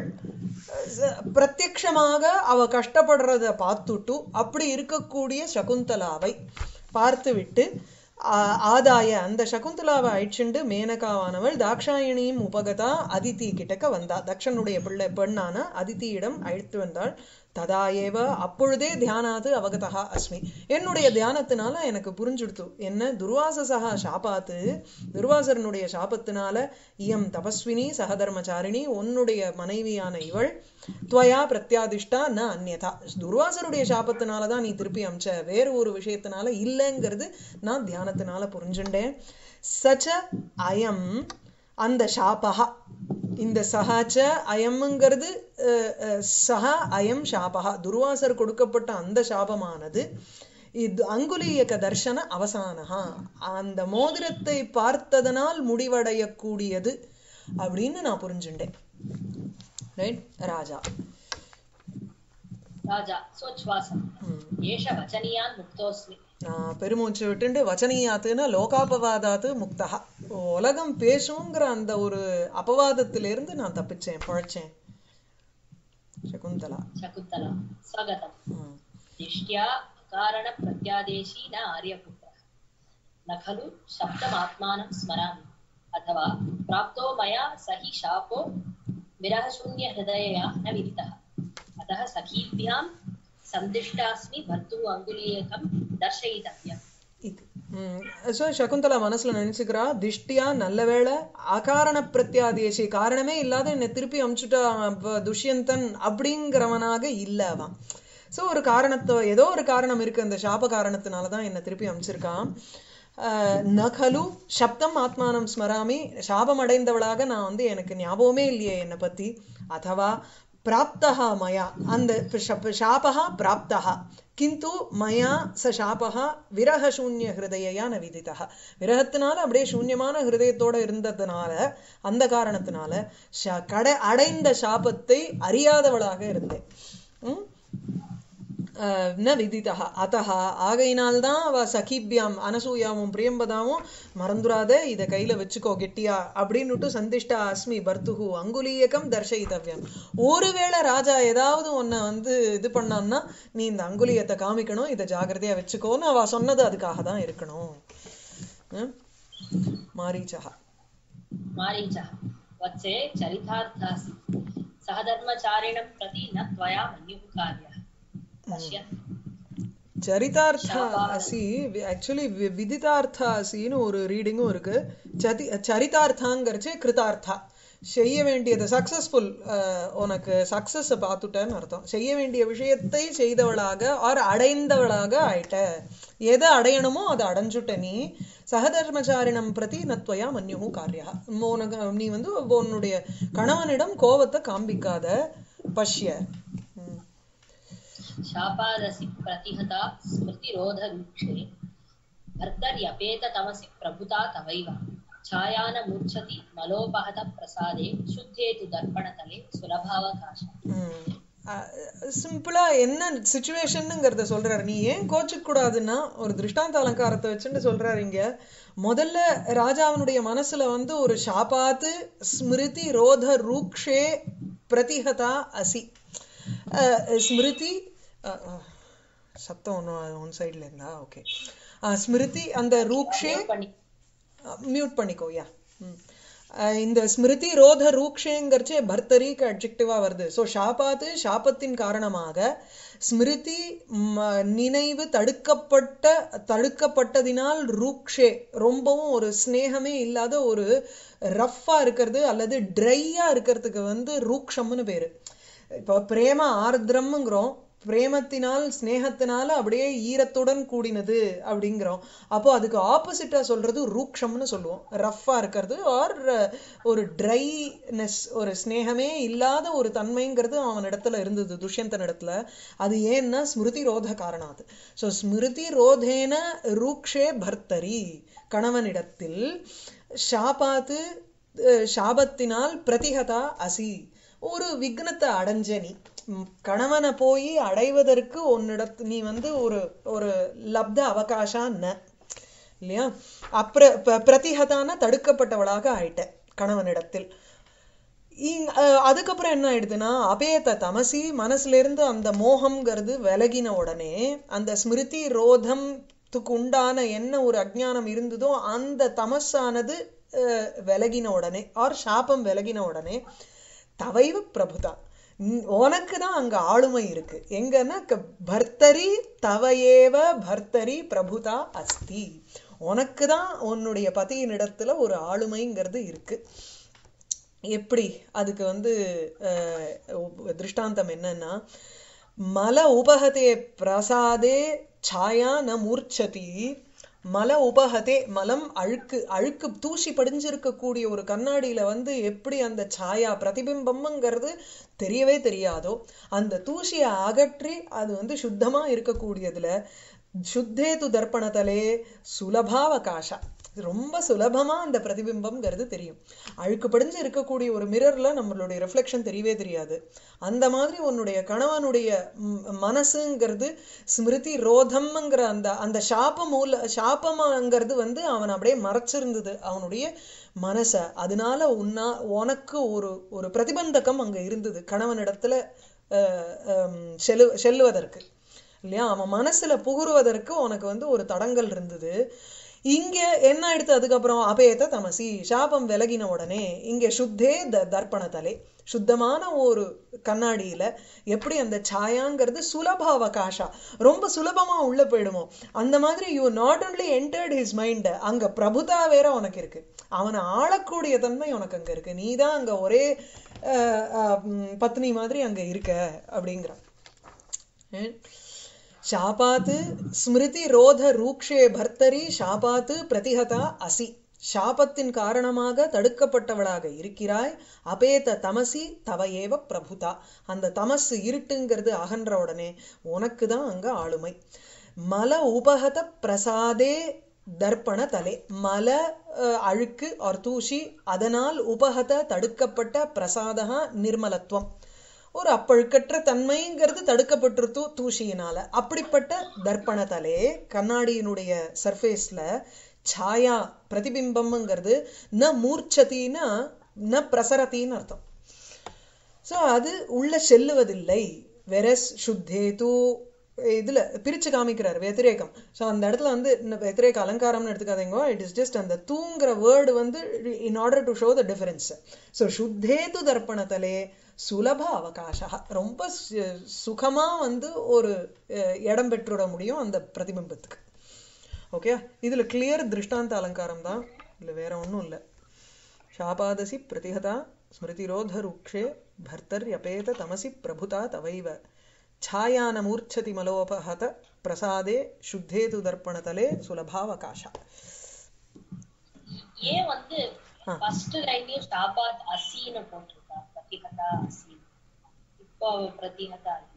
அஹ், பிரத்யக்ஷமாக அவ கஷ்டப்படுறத பார்த்துட்டு அப்படி இருக்கக்கூடிய சகுந்தலாவை பார்த்துவிட்டு ஆ- ஆதாய அந்த சகுந்தலாவை அழிச்சுண்டு மேனகாவானவள் தாக்ஷாயணியும் உபகதா அதித்தி கிட்டக்க வந்தா தக்ஷனுடைய பிள்ளை பெண்ணான அதித்தியிடம் அழைத்து வந்தாள் ததா ஏவ அப்பொழுதே தியானாது அவகதா அஸ்மி என்னுடைய தியானத்தினால எனக்கு புரிஞ்சுடுத்து என்ன துர்வாசசா சாபாத்து துர்வாசரனுடைய சாபத்தினால இயம் தபஸ்வினி சகதர்மச்சாரிணி உன்னுடைய மனைவியான இவள் துவயா பிரத்யாதிஷ்டா ந அந்யதா துர்வாசருடைய சாபத்தினால தான் நீ திருப்பி அமிச்ச வேறு ஒரு விஷயத்தினால இல்லைங்கிறது நான் தியானத்தினால புரிஞ்சுண்டேன் சச்ச அயம் அந்த சாபகா இந்த சஹாச்ச அயம்ங்கிறது அஹ், அஹ், சஹ அயம் சாபகா துர்வாசர் கொடுக்கப்பட்ட அந்த சாபமானது இது அங்குலீயக தர்ஷன அவசானஹா அந்த மோதிரத்தை பார்த்ததனால் முடிவடையக்கூடியது அப்படின்னு நான் புரிஞ்சுட்டேன் ரைட் ராஜா राजा सोच्छ्वासम् ம். एष वचनीयान् मुक्तोऽस्मि நான் பெருமூச்சு விட்டுண்டு வச்சனீயாத்துன்னா லோகாபவாதாத்து முக்தா உலகம் பேசுங்கிற அந்த ஒரு அபவாதத்திலிருந்து நான் தப்பிச்சேன் பழைச்சேன் சகுந்தலா शकुन्तला स्वगतम् ம். दिष्ट्या कारणप्रत्यादेशी न आर्यपुत्रः न खलु शब्दमात्मानं स्मरामि अथवा प्राप्तो मया स हि शापो विरहशून्यहृदयया न विदितः अतः सखीभ्यां सन्दिष्टास्मि भर्तुः अङ्गुलीयकं दर्शयितव्यम् இது ஸோ சகுந்தலா மனசுல நினைச்சுக்கிறா திஷ்டியா நல்ல வேளை அகாரண பிரத்யாதேசி காரணமே இல்லாத என்னை திருப்பி அமுச்சுட்டா அப்ப துஷ்யந்தன் அப்படிங்கிறவனாக இல்ல அவன் ஸோ ஒரு காரணத்தை ஏதோ ஒரு காரணம் இருக்கு அந்த சாப காரணத்தினால தான் என்னை திருப்பி அமுச்சிருக்கான் ஆஹ் நகலு சப்தம் ஆத்மானம் ஸ்மராமி சாபம் அடைந்தவளாக நான் வந்து எனக்கு ஞாபகமே இல்லையே என்னை பத்தி அதவா பிராப்தா மயா அந்த ஷப்- சாபः பிராப்தः கிந்து மயா ச சாபः விரகசூன்ய ஹிருதயா ந விதிதः விரகத்தினால அப்படியே சூன்யமான ஹிருதயத்தோட இருந்ததுனால அந்த காரணத்தினால ஷ- கடை அடைந்த சாபத்தை அறியாதவளாக இருந்தேன் ம்? அஹ், ந விதிதா அத்தः ஆகையினால்தான் அவ சகிபியாம் அனசூயாவும் பிரியம்பதாவும் மறந்துடாத இதை கையில வச்சுக்கோ கெட்டியா அப்படின்னுட்டு சந்திஷ்டா அஸ்மி பர்த்துகு அங்குலீயகம் தர்ஷயித்தவ்யம் ஒருவேளை ராஜா ஏதாவது உன்னை வந்து இது பண்ணான்னா நீ இந்த அங்குலியத்தை காமிக்கணும் இதை ஜாகிரதையா வச்சுக்கோன்னு அவ சொன்னது அதுக்காக தான் இருக்கணும் ம்? மாரீச்சா मारीचः वत्से चरितार्थासि सहधर्मचारिणं प्रति न त्वया मन्युः कार्यः पश्य சரிதார்த்த அசி ஆக்சுவலி விதிதார்த்த அசின்னு ஒரு ரீடிங்கும் இருக்கு சதி சரிதார்த்தாங்கிறச்சு கிருதார்த்தா செய்ய வேண்டியது சக்சஸ்ஃபுல் உனக்கு சக்சஸ் பார்த்துட்டேன்னு அர்த்தம் செய்ய வேண்டிய விஷயத்தை செய்தவளாக ஆர் அடைந்தவளாக ஆயிட்ட எதை அடையணுமோ அதை அடைஞ்சுட்ட நீ சகதர்மச்சாரிணம் பிரதி நத்வயா மன்யுகு காரியா உனக்கு நீ வந்து உன்னுடைய கணவனிடம் கோபத்தை காண்பிக்காத பஷ்ய ம். शापादसि प्रतिहता स्मृतिरोधरूक्षे भर्तर्यपेततमसि प्रभुता तवैव छाया न मूर्च्छति मलोपहत प्रसादे शुद्धे तु दर्पणतले सुलभावकाश சிம்பிளா என்ன சுச்சுவேஷனுங்கிறத சொல்றாரு நீ ஏன் கோச்சுக்க கூடாதுன்னா ஒரு திருஷ்டாந்த அலங்காரத்தை வச்சுட்டு சொல்றாரு இங்க முதல்ல ராஜாவினுடைய மனசுல வந்து ஒரு ஷாபாத்து ஸ்மிருதி ரோத ரூக்ஷே பிரதிஹதா அசி அஹ், ஸ்மிருதி அஹ், அஹ், சத்தம் ஒன்றும் ஒன் சைட்ல இருந்தா ஓகே ஸ்மிருதி அந்த ரூக்ஷே பண்ணி மியூட் பண்ணிக்கோ யா இந்த ஸ்மிருதி ரோத ரூக்ஷேங்கிறச்சே பர்த்தரிக்கு அட்ஜெக்டிவா வருது ஸோ ஷாபாத்து ஷாபத்தின் காரணமாக ஸ்மிருதி ம, நினைவு தடுக்கப்பட்ட தடுக்கப்பட்டதினால் ரூக்ஷே ரொம்பவும் ஒரு ஸ்நேகமே இல்லாத ஒரு ரஃப்பா இருக்கிறது அல்லது ட்ரையா இருக்கிறதுக்கு வந்து ரூக்ஷம்னு பேரு இப்போ பிரேம ஆர்திரம்ங்கிறோம் பிரேமத்தினால் ஸ்நேகத்தினால அப்படியே ஈரத்துடன் கூடினது அப்படிங்கிறோம் அப்போ அதுக்கு ஆப்போசிட்டா சொல்றது ரூக்ஷம்னு சொல்லுவோம் ரஃப்பா இருக்கிறது ஆர் ஒரு ட்ரைனஸ் ஒரு ஸ்நேகமே இல்லாத ஒரு தன்மைங்கிறது அவன் இடத்துல இருந்தது துஷ்யந்தன் இடத்துல அது ஏன்னா ஸ்மிருதி ரோத காரணாது ஸோ ஸ்மிருதி ரோதேன ரூக்ஷே பர்த்தரி கணவனிடத்தில் ஷாபாத்து அஹ், சாபத்தினால் பிரதிகதா அசி ஒரு விக்னத்தை அடைஞ்ச நீ ம், கணவனை போய் அடைவதற்கு உன்னிடத்து நீ வந்து ஒரு ஒரு லப்த அவகாசா ந இல்லையா அப்புற ப- பிரதிஹதான தடுக்கப்பட்டவளாக ஆயிட்ட கணவனிடத்தில் இங்- அஹ் அதுக்கப்புறம் என்ன ஆயிடுதுன்னா அபேத தமசி மனசுல இருந்து அந்த மோகம்ங்கிறது விலகின உடனே அந்த ஸ்மிருதி ரோதம்த்துக்கு உண்டான என்ன ஒரு அஜ்ஞானம் இருந்ததோ அந்த தமஸானது அஹ், விலகின உடனே ஆர் சாபம் விலகின உடனே தவைவ பிரபுதா உன்- உனக்கு தான் அங்க ஆளுமை இருக்கு எங்கன்னா க- பர்த்தரி தவையேவ பர்த்தரி பிரபுதா அஸ்தி உனக்கு தான் உன்னுடைய பதியினிடத்துல ஒரு ஆளுமைங்கிறது இருக்கு எப்படி அதுக்கு வந்து அஹ், உப்- திருஷ்டாந்தம் என்னன்னா மல உபகதே பிரசாதே சாயா ந மூர்ச்சதி மல உபகதே மலம் அழுக்கு அழுக்கு தூசி படிஞ்சிருக்கக்கூடிய ஒரு கண்ணாடியில வந்து எப்படி அந்த சாயா பிரதிபிம்பம்ங்கிறது தெரியவே தெரியாதோ அந்த தூசியை அகற்றி அது வந்து சுத்தமா இருக்கக்கூடியதுல சுத்தேது தர்ப்பணத்தலே சுலபாவகாசா இது ரொம்ப சுலபமா அந்த பிரதிபிம்பம்ங்கிறது தெரியும் அழுக்கு படிஞ்சு இருக்கக்கூடிய ஒரு மிரர்ல நம்மளுடைய ரிஃப்ளெக்ஷன் தெரியவே தெரியாது அந்த மாதிரி உன்னுடைய கணவனுடைய ம், மனசுங்கிறது ஸ்மிருதி ரோதம்ங்கிற அந்த அந்த சாப மூல சாபமாங்கிறது வந்து அவன் அப்படியே மறைச்சிருந்தது அவனுடைய மனச அதனால உன்னா உனக்கு ஒரு ஒரு பிரதிபந்தகம் அங்க இருந்தது கணவனிடத்துல அஹ், ஹம், செல்லு செல்லுவதற்கு இல்லையா அவன் மனசுல புகுருவதற்கு உனக்கு வந்து ஒரு தடங்கல் இருந்தது இங்க என்ன ஆயிடுத்து அதுக்கப்புறம் அபேத தமசி சாபம் விலகின உடனே இங்க சுத்தே த தர்ப்பணத்தலை சுத்தமான ஒரு கண்ணாடியில எப்படி அந்த சாயாங்கிறது சுலப அவகாசா ரொம்ப சுலபமா உள்ள போயிடுமோ அந்த மாதிரி you not only entered his mind அங்க பிரபுதா வேற உனக்கு இருக்கு அவனை ஆளக்கூடிய தன்மை உனக்கு அங்க இருக்கு நீ தான் அங்க ஒரே அஹ், அஹ், ம், பத்னி மாதிரி அங்க இருக்க அப்படிங்கிற शापात् ஸ்மிருதி ரோத ரூக்ஷே பர்த்தரி ஷாபாத் பிரதிஹதா அசி சாபத்தின் காரணமாக தடுக்கப்பட்டவளாக இருக்கிறாய் அபேத தமசி தவ ஏவ பிரபுதா அந்த தமஸ் இருட்டுங்கிறது அகன்ற உடனே உனக்கு தான் அங்க ஆளுமை மல உபகத பிரசாதே தர்ப்பண தலை மல அஹ், அழுக்கு ஆர் தூசி அதனால் உபகத தடுக்கப்பட்ட பிரசாதா நிர்மலத்துவம் ஒரு அப்பழுக்கற்ற தன்மைங்கிறது தடுக்கப்பட்டிருத்து தூசியினால அப்படிப்பட்ட தர்ப்பணத்தலே கண்ணாடியினுடைய சர்ஃபேஸ்ல சாயா பிரதிபிம்பம்ங்கிறது ந மூர்ச்சத்தின்னா ந பிரசரத்தின்னு அர்த்தம் சோ அது உள்ள செல்லுவதில்லை வெரஸ் சுத்தேது இதுல பிரிச்சு காமிக்கிறார் வெத்திரேகம் சோ அந்த இடத்துல வந்து இந்த வெத்திரேக அலங்காரம்னு எடுத்துக்காதீங்க இட் இஸ் ஜஸ்ட் அந்த தூங்குற வேர்டு வந்து in order to show the difference so சுத்தேது தர்ப்பணத்தலே சுலப அவகாசா ரொம்ப சு- சுகமா வந்து ஒரு அஹ், இடம் பெற்றுட முடியும் அந்த பிரதிபிம்பத்துக்கு ஓகே இதுல கிளியர் திருஷ்டாந்த அலங்காரம் தான் இல்ல வேற ஒண்ணும் இல்ல शापादसि प्रतिहता स्मृतिरोधरुक्षे भर्तर्यपेत तमसि प्रभुता तवैव छायानमूर्च्छति मलोपहत प्रसादे शुद्धे तु दर्पणतले सुलभावकाश ஏன் வந்து ஆ. ஃபர்ஸ்ட் லைன்லயும் ஸ்டாபாத் அசின்னு போட்டிருக்கா பிரதிஹதா அசி இப்போ அவ பிரதிஹதா அசி.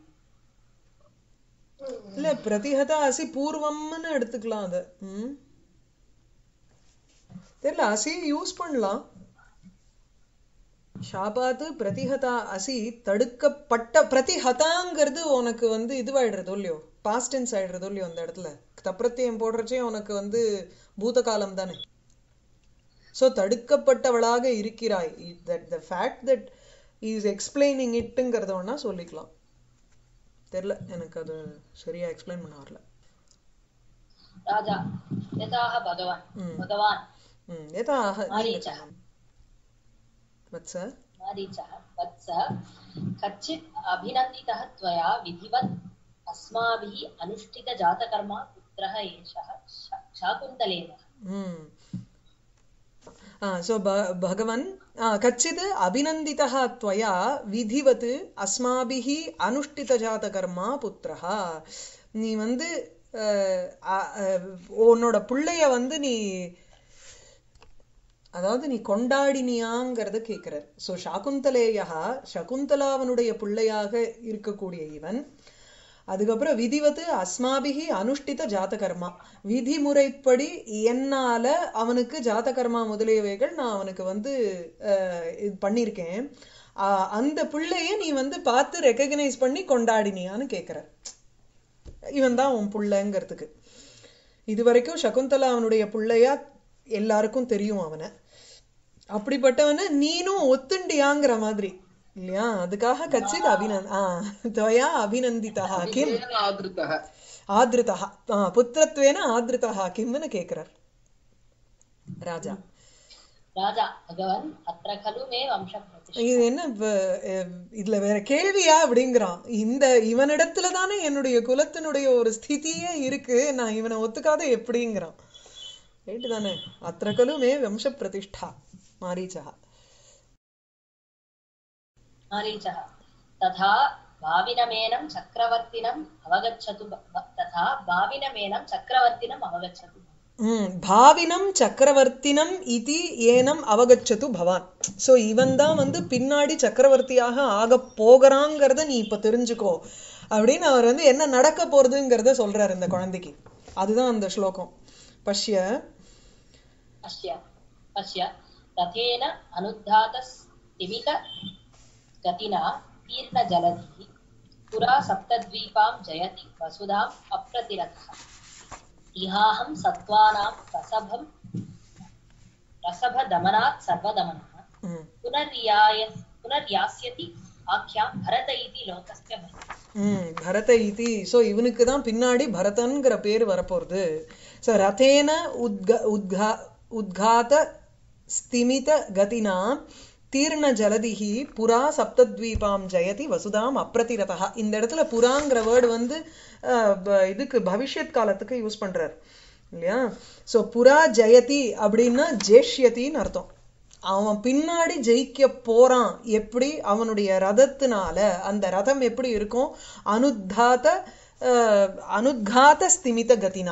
இல்ல பிரதிஹதா அசி பூர்வம்னு எடுத்துக்கலாம் அது ம் தெரியல அசி யூஸ் பண்ணலாம் ஷாபாத்து பிரதிஹதா அசி தடுக்கப்பட்ட பிரதிஹதாங்கிறது உனக்கு வந்து இதுவாயிடுறதோ இல்லையோ பாஸ்ட் டென்ஸ் ஆயிடுறதோ இல்லையோ அந்த இடத்துல தப்பிரத்தியம் போடுறச்சே உனக்கு வந்து பூத காலம் தானே சோ தடுக்கப்பட்டவளாக இருக்கிறாய் that the fact that is explaining இட்டுங்கிறத வேணா சொல்லிக்கலாம் தெரியல எனக்கு அது சரியா எக்ஸ்பிளைன் பண்ண வரல ராஜா யதாக பகவான் ம். பகவான் ம் यथाः मारीचः वत्स मारीचः वत्स कच्चित् अभिनन्दितः त्वया विधिवत् अस्माभिः अनुष्ठितजातकर्मा पुत्रः एषः शा- शाकुन्तलेन ம் सो भगवन् कच्चित् अभिनन्दितः त्वया विधिवत् अस्माभिः अनुष्ठितजातकर्मा पुत्रः நீ வந்து அஹ், அ- அஹ், உன்னோட பிள்ளைய வந்து நீ அதாவது நீ கொண்டாடினியாங்கிறத கேட்கிறார் சோ சகுந்தலேயா சகுந்தலாவனுடைய பிள்ளையாக இருக்கக்கூடிய இவன் அதுக்கப்புறம் விதிவத்து அஸ்மாபிகி அனுஷ்டித ஜாதகர்மா விதிமுறைப்படி என்னால அவனுக்கு ஜாதகர்மா முதலியவைகள் நான் அவனுக்கு வந்து அஹ், இது பண்ணியிருக்கேன் அஹ், அந்த பிள்ளைய நீ வந்து பார்த்து ரெக்கக்னைஸ் பண்ணி கொண்டாடினியான்னு கேட்கிற இவன் தான் உன் புள்ளைங்கிறதுக்கு இது வரைக்கும் சகுந்தலா அவனுடைய பிள்ளையா எல்லாருக்கும் தெரியும் அவனை அப்படிப்பட்டவனை நீனும் ஒத்துண்டியாங்கிற மாதிரி இல்லையா அதுக்காக கச்சித் அபிநந்த் ஆ துவயா அபிநந்திதா கிம் विजयेन आदृतः ஆதிருதா ஆ புத்திரத்வேன ஆதிருதா கிம்னு கேக்குறார் ராஜா राजा भगवन् अत्र खलु मे वंशप्रतिष्ठा இது என்ன இப்ப, அஹ், இதுல வேற கேள்வியா அப்படிங்கிறான் இந்த இவனிடத்துல தானே என்னுடைய குலத்தினுடைய ஒரு ஸ்திதியே இருக்கு நான் இவனை ஒத்துக்காத எப்படிங்கிறான் ரைட்டு தானே அத்திர கலு மே வம்ச பிரதிஷ்டா மாரீச்சா मारीचः तथा भाविनमेनं चक्रवर्तिनम् अवगच्छतु ब- ब- तथा भाविनमेनं चक्रवर्तिनम् अवगच्छतु ம் பாவினம் சக்கரவர்த்தினம் இதி ஏனம் அவகச்சது பவான் சோ இவன் தான் வந்து பின்னாடி சக்கரவர்த்தியாக ஆக போகிறாங்கிறத நீ இப்ப தெரிஞ்சுக்கோ அப்படின்னு அவர் வந்து என்ன நடக்க போறதுங்கிறத சொல்றாரு இந்த குழந்தைக்கு அதுதான் அந்த ஸ்லோகம் பஷ்ய पश्य पश्य रथेन अनुद्धातस्तिमित गतिना तीर्णजलधिः पुरा सप्तद्वीपां जयति वसुधाम् अप्रतिरथः इहाहं सत्त्वानां रसभं रसभदमनात् सर्वदमनः ம் पुनर्याय पुनर्यास्यति आख्यां भरत इति लोकस्य भरतः ம் பரத இதி ஸோ இவனுக்கு தான் பின்னாடி பரதன்கிற பேர் வரப்போறது ஸோ ரதேன உத்க உத்கா உத்காத ஸ்திமித கதினா தீர்ண ஜலதிஹி புரா சப்தத்வீபாம் ஜெயதி வசுதாம் அப்ரதிரதா இந்த இடத்துல புறாங்கிற வேர்டு வந்து அஹ், ப- இதுக்கு பவிஷ்யத் காலத்துக்கு யூஸ் பண்றார் இல்லையா ஸோ புரா ஜெயதி அப்படின்னா ஜேஷ்யத்தின்னு அர்த்தம் அவன் பின்னாடி ஜெயிக்க போறான் எப்படி அவனுடைய ரதத்தினால அந்த ரதம் எப்படி இருக்கும் அனுத்தாத அஹ், அனுத்காத ஸ்திமித கதினா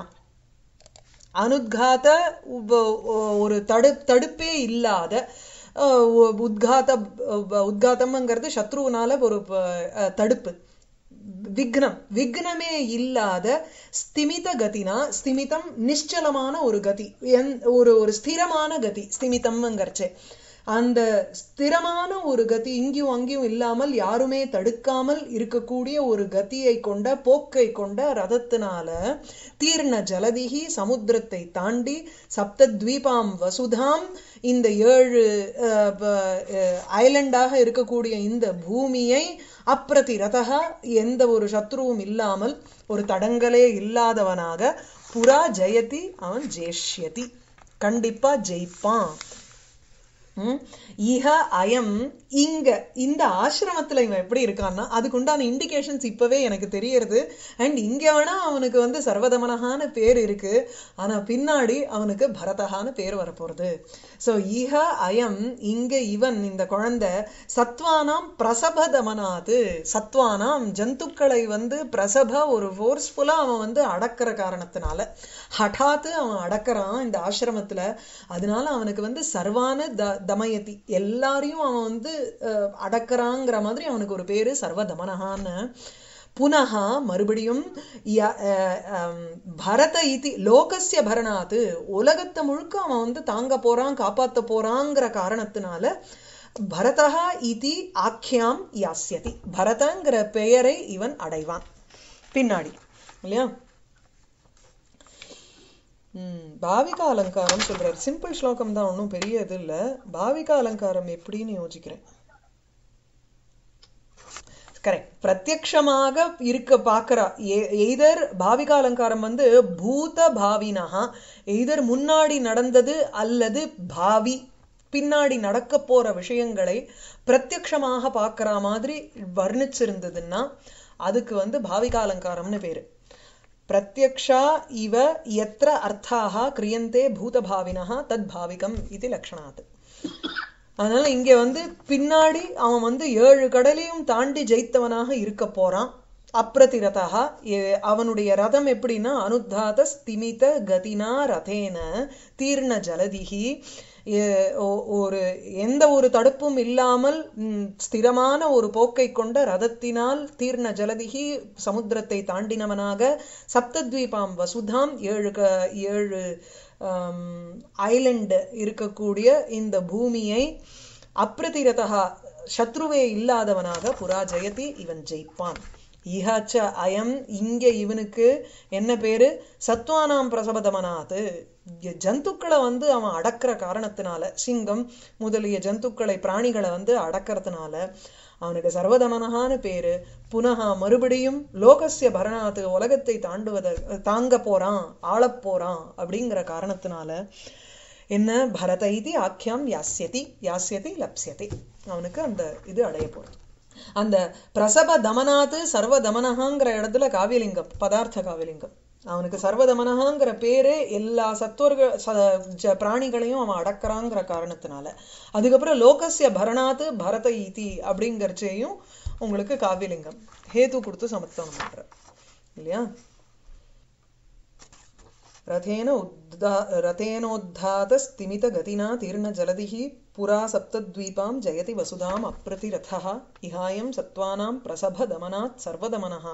அனுத்காத உப- ஒரு தடு தடுப்பே இல்லாத அஹ், உ- உத்காத உ- உத்காதம்ங்கிறது சத்ருவுனால ஒரு அஹ், தடுப்பு விக்னம் விக்னமே இல்லாத ஸ்திமித கதினா ஸ்திமிதம் நிശ്ചலமான ஒரு கதி என்- ஒரு ஒரு ஸ்திரமான கதி ஸ்திமிதம்ங்கிறச்சே அந்த ஸ்திரமான ஒரு கதி இங்கேயும் அங்கேயும் இல்லாமல் யாருமே தடுக்காமல் இருக்கக்கூடிய ஒரு கதியை கொண்ட போக்கை கொண்ட ரதத்தினால தீர்ண ஜலதிகி சமுத்திரத்தை தாண்டி சப்தத்வீபாம் வசுதாம் இந்த ஏழு அஹ், ப- அஹ், ஐலண்டாக இருக்கக்கூடிய இந்த பூமியை அப்பிரதிரதா எந்த ஒரு சத்ருவும் இல்லாமல் ஒரு தடங்களே இல்லாதவனாக புறா ஜெயதி அவன் ஜெயிஷ்யதி கண்டிப்பா ஜெயிப்பான் ம்? இஹ அயம் இங்க இந்த ஆசிரமத்துல இவன் எப்படி இருக்கான்னா அதுக்கு உண்டான இண்டிகேஷன்ஸ் இப்பவே எனக்கு தெரியறது அண்ட் இங்க வேணா அவனுக்கு வந்து சர்வதமனகான பேர் இருக்கு ஆனா பின்னாடி அவனுக்கு பரதகான பேர் வரப்போறது சோ இஹ அயம் இங்க இவன் இந்த குழந்தை சத்வானாம் பிரசபதமனாது சத்வானாம் ஜந்துக்களை வந்து பிரசப ஒரு ஃபோர்ஸ்ஃபுல்லா அவன் வந்து அடக்கிற காரணத்தினால ஹఠாத்து அவன் அடக்குறான் இந்த ஆசிரமத்துல அதனால அவனுக்கு வந்து சர்வான த தமயதி எல்லாரையும் அவன் வந்து அஹ், அடக்குறாங்கிற மாதிரி அவனுக்கு ஒரு பேரு சர்வதமனகான்னு புனகா மறுபடியும் ய- அஹ், அம், பரத இதி லோகஸ்ய பரணாத்து உலகத்தை முழுக்க அவன் வந்து தாங்க போறான் காப்பாத்த போறாங்கிற காரணத்தினால பரதா இதி ஆக்கியாம் யாஸ்யதி பரதங்கிற பெயரை இவன் அடைவான் பின்னாடி இல்லையா ம் பாவிகா அலங்காரம் சொல்றாரு சிம்பிள் ஸ்லோகம் தான் ஒன்றும் பெரிய இது இல்ல பாவிகா அலங்காரம் எப்படின்னு யோசிக்கிறேன் கரெக்ட் பிரத்யக்ஷமாக இருக்க பார்க்கறா எய்தர் பாவிகா அலங்காரம் வந்து பூத பாவினஹா எய்தர் முன்னாடி நடந்தது அல்லது பாவி பின்னாடி நடக்க போற விஷயங்களை பிரத்யக்ஷமாக பார்க்கற மாதிரி வர்ணிச்சிருந்ததுன்னா அதுக்கு வந்து பாவிகா அலங்காரம்னு பேரு பிரத்யக்ஷா இவ எத்திர அர்த்தாக கிரியந்தே பூதபாவினः தத் பாவிகம் இது லக்ஷணாத் அதனால இங்க வந்து பின்னாடி அவன் வந்து ஏழு கடலையும் தாண்டி ஜெயித்தவனாக இருக்க போறான் அப்ரதிரதா எ- அவனுடைய ரதம் எப்படின்னா அனுத்தாத ஸ்திமித கதினா ரதேன தீர்ண ஜலதிகி எ- ஒ- ஒரு எந்த ஒரு தடுப்பும் இல்லாமல் ம், ஸ்திரமான ஒரு போக்கை கொண்ட ரதத்தினால் தீர்ண ஜலதிகி சமுத்திரத்தை தாண்டினவனாக சப்தத்வீபாம் வசுதாம் ஏழு க ஏழு ஐலண்ட் இருக்கக்கூடிய இந்த பூமியை அப்பிரதிரதா சத்ருவே இல்லாதவனாக புரா ஜெயதி இவன் ஜெயிப்பான் இஹாச்ச அயம் இங்க இவனுக்கு என்ன பேரு சத்வானாம் பிரசபதமனாது ஜந்துக்களை வந்து அவன் அடக்கிற காரணத்தினால சிங்கம் முதலிய ஜந்துக்களை பிராணிகளை வந்து அடக்கிறதுனால அவனுக்கு சர்வதமனகான பேரு புனகா மறுபடியும் லோகஸ்ய பரணாத்து உலகத்தை தாண்டுவத தாங்க போறான் ஆளப் போறான் அப்படிங்கிற காரணத்தினால என்ன பரத இது ஆக்கியம் யாஸ்யதி யாஸ்யதி லப்ஸ்யதி அவனுக்கு அந்த இது அடைய போறது அந்த பிரசப தமனாத்து சர்வ தமனகாங்கிற இடத்துல காவியலிங்கம் பதார்த்த காவியலிங்கம் அவனுக்கு சர்வதமனகாங்கிற பேரே எல்லா சத்துவர்கள் ச- ஜ- பிராணிகளையும் அவன் அடக்குறாங்கிற காரணத்தினால அதுக்கப்புறம் லோகஸ்ய பரணாத்து பரத இதி அப்படிங்கிறச்சையும் உங்களுக்கு காவியலிங்கம் ஹேது கொடுத்து சமர்த்தனம் பண்ற இல்லையா रथेन उद्दा रथेनोद्धातस्तिमितगतिना तीर्णजलधिः पुरा सप्तद्वीपां जयति वसुधाम् अप्रतिरथः इहायं सत्त्वानां प्रसभदमनात् सर्वदमनः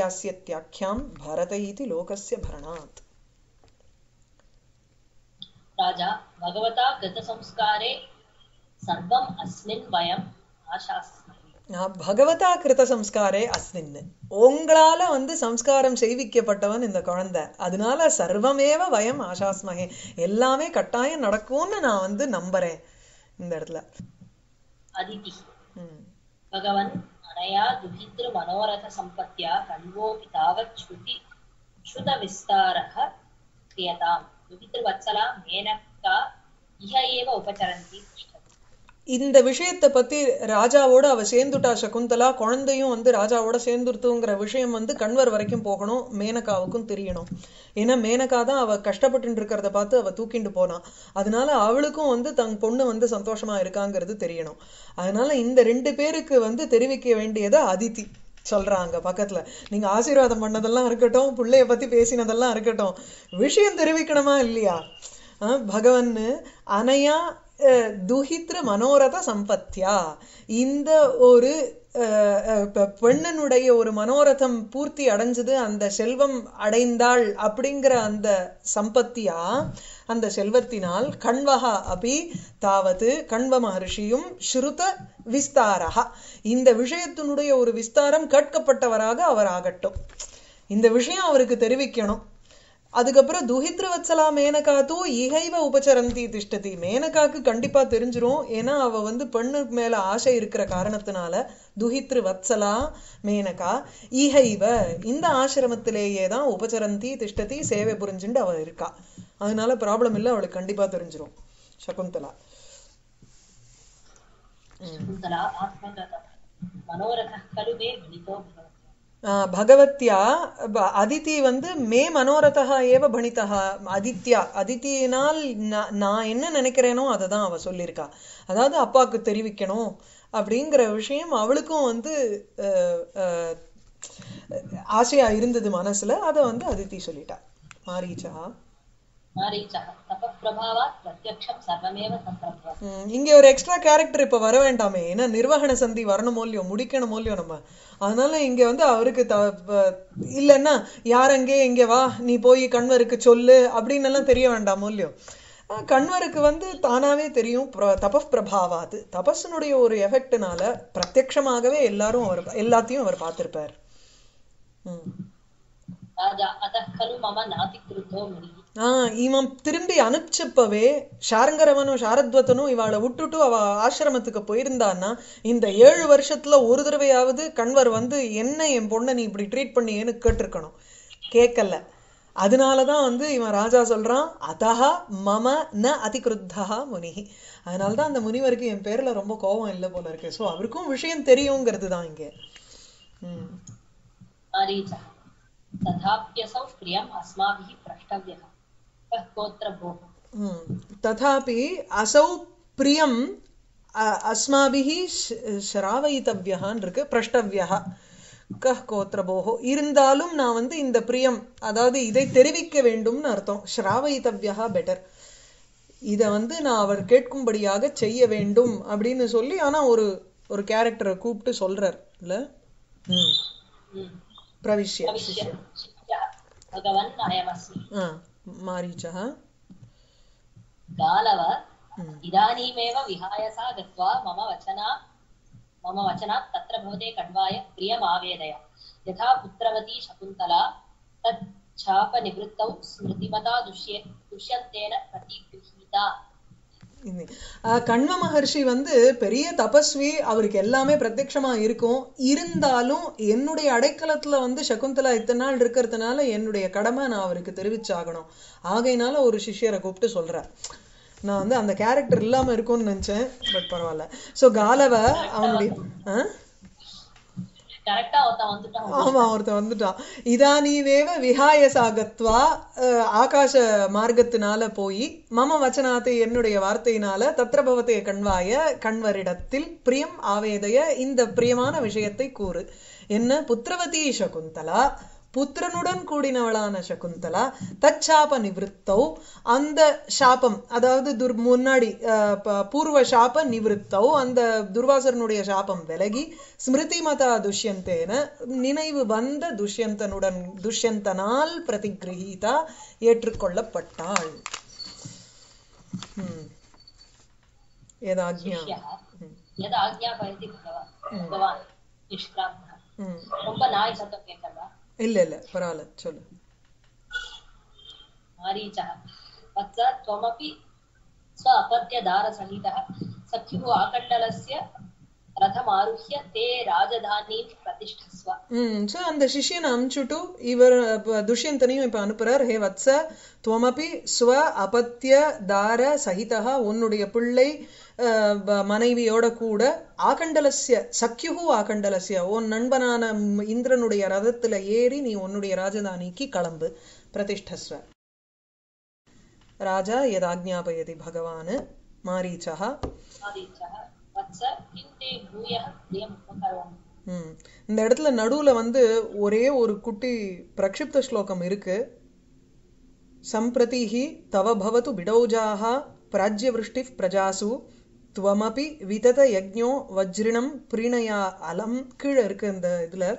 पुनर्यास्यत्याख्यां भारत इति लोकस्य भरणात् राजा भगवता गतसंस्कारे सर्वम् अस्मिन् वयम् आशास्महे நான் பகவதா கிருத சம்ஸ்காரே அஸ்மின் உங்களால வந்து சம்ஸ்காரம் செய்விக்கப்பட்டவன் இந்த குழந்தை அதனால சர்வமேவ வயம் ஆசாஸ்மகே எல்லாமே கட்டாயம் நடக்கும்னு நான் வந்து நம்புறேன் இந்த இடத்துல अदितिः ம். भगवन् अनया दुहितृमनोरथसम्पत्त्या कण्वोऽपि तावत् श्रुति श्रुतविस्तारः क्रियताम् दुहितृवत्सला मेनका इह एव उपचरन्ति तिष्ठति இந்த விஷயத்தை பத்தி ராஜாவோட அவ சேர்ந்துட்டா சகுந்தலா குழந்தையும் வந்து ராஜாவோட சேர்ந்துருத்துங்கிற விஷயம் வந்து கண்வர் வரைக்கும் போகணும் மேனகாவுக்கும் தெரியணும் ஏன்னா மேனகா தான் அவ கஷ்டப்பட்டு இருக்கிறத பார்த்து அவ தூக்கிண்டு போனான் அதனால அவளுக்கும் வந்து தன் பொண்ணு வந்து சந்தோஷமா இருக்காங்கிறது தெரியணும் அதனால இந்த ரெண்டு பேருக்கு வந்து தெரிவிக்க வேண்டியதை அதித்தி சொல்றாங்க பக்கத்துல நீங்க ஆசீர்வாதம் பண்ணதெல்லாம் இருக்கட்டும் பிள்ளைய பத்தி பேசினதெல்லாம் இருக்கட்டும் விஷயம் தெரிவிக்கணுமா இல்லையா ஆஹ் பகவன் அனையா அஹ், துஹித்ர மனோரத சம்பத்தியா இந்த ஒரு அஹ், அஹ், பெ- பெண்ணனுடைய ஒரு மனோரதம் பூர்த்தி அடைஞ்சது அந்த செல்வம் அடைந்தாள் அப்படிங்கிற அந்த சம்பத்தியா அந்த செல்வத்தினால் கண்வகா அபி தாவது கண்வ மகர்ஷியும் ஸ்ருத விஸ்தாரஹா இந்த விஷயத்தினுடைய ஒரு விஸ்தாரம் கேட்கப்பட்டவராக அவர் ஆகட்டும் இந்த விஷயம் அவருக்கு தெரிவிக்கணும் அதுக்கப்புறம் துஹித்ரவத்சலா மேனகா தூ இகைவ உபச்சரந்தி திஷ்டதி மேனகாக்கு கண்டிப்பா தெரிஞ்சிரும் ஏன்னா அவ வந்து பெண்ணு மேல ஆசை இருக்கிற காரணத்தினால துஹித்ரு வத்சலா மேனகா இகைவ இந்த ஆசிரமத்திலேயே தான் உபச்சரந்தி திஷ்டதி சேவை புரிஞ்சுண்டு அவ இருக்கா அதனால ப்ராப்ளம் இல்லை அவளுக்கு கண்டிப்பா தெரிஞ்சிரும் சகுந்தலா शकुन्तला आत्मगतः मनोरथः खलु मे भणितो भवति ஆஹ் பகவத்யா ப- அதிதி வந்து மே மனோரதா ஏவ பணிதா அதித்யா அதித்தியினால் நா- நான் என்ன நினைக்கிறேனோ அதை தான் அவ சொல்லியிருக்கா அதாவது அப்பாவுக்கு தெரிவிக்கணும் அப்படிங்கிற விஷயம் அவளுக்கும் வந்து அஹ், அஹ், ஆசையா இருந்தது மனசுல அதை வந்து அதித்தி சொல்லிட்டா மாரீச்சா मारीचः तपःप्रभावात् प्रत्यक्षं सर्वमेव सम्प्रभवति ம், இங்க ஒரு எக்ஸ்ட்ரா கேரக்டர் இப்ப வர வேண்டாமே ஏன்னா நிர்வகண சந்தி வரணுமோ இல்லையோ முடிக்கணுமோ இல்லையோ நம்ம அதனால இங்க வந்து அவருக்கு த ப- இல்லைன்னா யார் அங்கே இங்க வா நீ போய் கண்வருக்கு சொல்லு அப்படின்னு எல்லாம் தெரிய வேண்டாமோ இல்லையோ அஹ் கண்வருக்கு வந்து தானாவே தெரியும் பிர- தபஸ் பிரபாவாது தபஸினுடைய ஒரு எஃபெக்ட்னால பிரத்யக்ஷமாகவே எல்லாரும் அவர் எல்லாத்தையும் அவர் பார்த்திருப்பார் ம் राजा अतः खलु मम नातिक्रुद्धो मुनिः ஆஹ் இவன் திரும்பி அனுப்பிச்சப்பவே ஷாரங்கரவனும் ஷாரத்வத்தனும் இவாளை விட்டுட்டு அவ ஆசிரமத்துக்கு போயிருந்தான்னா இந்த ஏழு வருஷத்துல ஒரு தடவையாவது கண்வர் வந்து என்ன என் பொண்ணை நீ இப்படி ட்ரீட் பண்ணியேன்னு கேட்டிருக்கணும் கேட்கல அதனாலதான் வந்து இவன் ராஜா சொல்றான் அதஹா மம ந அதிகிருத்தா முனிஹி அதனாலதான் அந்த முனிவருக்கு என் பேர்ல ரொம்ப கோபம் இல்லை போல இருக்கு சோ அவருக்கும் விஷயம் தெரியுங்கிறது தான் இங்க ம் मारीचः तथाप्यसौ प्रियम् अस्माभिः प्रष्टव्यः कः गोत्र भोः ம். तथापि असौ பிரியம் அ- அஸ்மாபிஹி ஷ- ஷ்ராவயித்தவ்யஹான் இருக்கு பிரஷ்டவ்யஹ கஹ் கோத்ரபோஹோ இருந்தாலும் நான் வந்து இந்த பிரியம் அதாவது இதை தெரிவிக்க வேண்டும்னு அர்த்தம் ஷ்ராவயித்தவ்யஹா பெட்டர் இத வந்து நான் அவர் கேட்கும்படியாக செய்ய வேண்டும் அப்படின்னு சொல்லி ஆனா ஒரு ஒரு கேரக்டரை கூப்பிட்டு சொல்றார் இல்ல ம் हम्म। பிரவிஷ்ய प्रविश्य शिष्यः भगवन् अयमस्मि ஆ மாரீச்சா गालव ம் इदानीमेव विहाय सा गत्वा मम वचना मम वचनात् तत्र भवते कण्वाय प्रियमावेदय यथा पुत्रवती शकुन्तला तच्छापनिवृत्तौ स्मृतिमता दुष्ये दुष्यन्तेन प्रतिगृहीता இது. ஆஹ் கண்வ மகர்ஷி வந்து பெரிய தபஸ்வி அவருக்கு எல்லாமே பிரத்யக்ஷமா இருக்கும் இருந்தாலும் என்னுடைய அடைக்கலத்துல வந்து சகுந்தலா இத்தனை நாள் இருக்கிறதுனால என்னுடைய கடமை நான் அவருக்கு தெரிவிச்சாகணும் ஆகையினால ஒரு சிஷ்யரை கூப்பிட்டு சொல்றேன் நான் வந்து அந்த கேரக்டர் இல்லாம இருக்கும்னு நினைச்சேன் பட் பரவாயில்ல சோ காலவ அவனுடைய ஆஹ் கரெக்டா ஒருத்தன் வந்துட்டான் ஆமா ஒருத்தன் வந்துட்டான் இதானீவேவ விஹாய சாகத்வா அஹ், ஆகாச மார்க்கத்தினால போய் மம வச்சனாத்தை என்னுடைய வார்த்தையினால தத்ரபவத்தை கண்வாய கண்வரிடத்தில் பிரியம் ஆவேதய இந்த பிரியமான விஷயத்தை கூறு என்ன புத்திரவதி சகுந்தலா புத்திரனுடன் கூடினவளான சகுந்தலா தச்சாப நிவிருத்தௌ அந்த சாபம் அதாவது துர் முன்னாடி அஹ், ப- பூர்வ சாப நிவிருத்தௌ அந்த துர்வாசரனுடைய சாபம் விலகி ஸ்மிருதி மதா துஷ்யந்தேன நினைவு வந்த துஷ்யந்தனுடன் துஷ்யந்தனால் பிரதிகிரகீதா ஏற்றுக்கொள்ளப்பட்டாள் ம் यदाज्ञा शिष्यः ம் यद आज्ञापयति भगवान् भगवान् निष्क्रान्तः ம் ரொம்ப நாய் சத்தம் கேட்கறதா இல்ல இல்ல பரவாயில்ல சொல்லு मारीचः वत्स त्वमपि स्व अपत्यदारसहितः सख्युः आकण्डलस्य रथमारुह्य ते राजधानीं प्रतिष्ठस्व ம் ஸோ அந்த சிஷ்யனை அனுப்பிச்சுட்டு இவர் அப்ப துஷ்யந்தனையும் இப்ப அனுப்புறார் ஹே வத்ச துவமபி ஸ்வ அபத்திய தார சகிதா உன்னுடைய பிள்ளை அஹ், ப- மனைவியோட கூட ஆகண்டலஸ்ய சக்யுகு ஆகண்டலஸ்ய உன் நண்பனான ம், இந்திரனுடைய ரதத்துல ஏறி நீ உன்னுடைய ராஜதானிக்கு கிளம்பு பிரதிஷ்டஸ்வ ராஜா யதாஜ்ஞாபயதி பகவான் மாரீச்சः मारीचः वत्स किं ते भूयः प्रियम् उपकरोमि ம் இந்த இடத்துல நடுவுல வந்து ஒரே ஒரு குட்டி பிரக்ஷிப்த ஸ்லோகம் இருக்கு சம்பிரதிஹி தவ பவது பிடௌஜாக பிராஜ்யவிருஷ்டி பிரஜாசு துவமபி விதத யஜ்ஞோ வஜ்ரிணம் பிரீணயா அலம் கீழே இருக்கு இந்த இதுல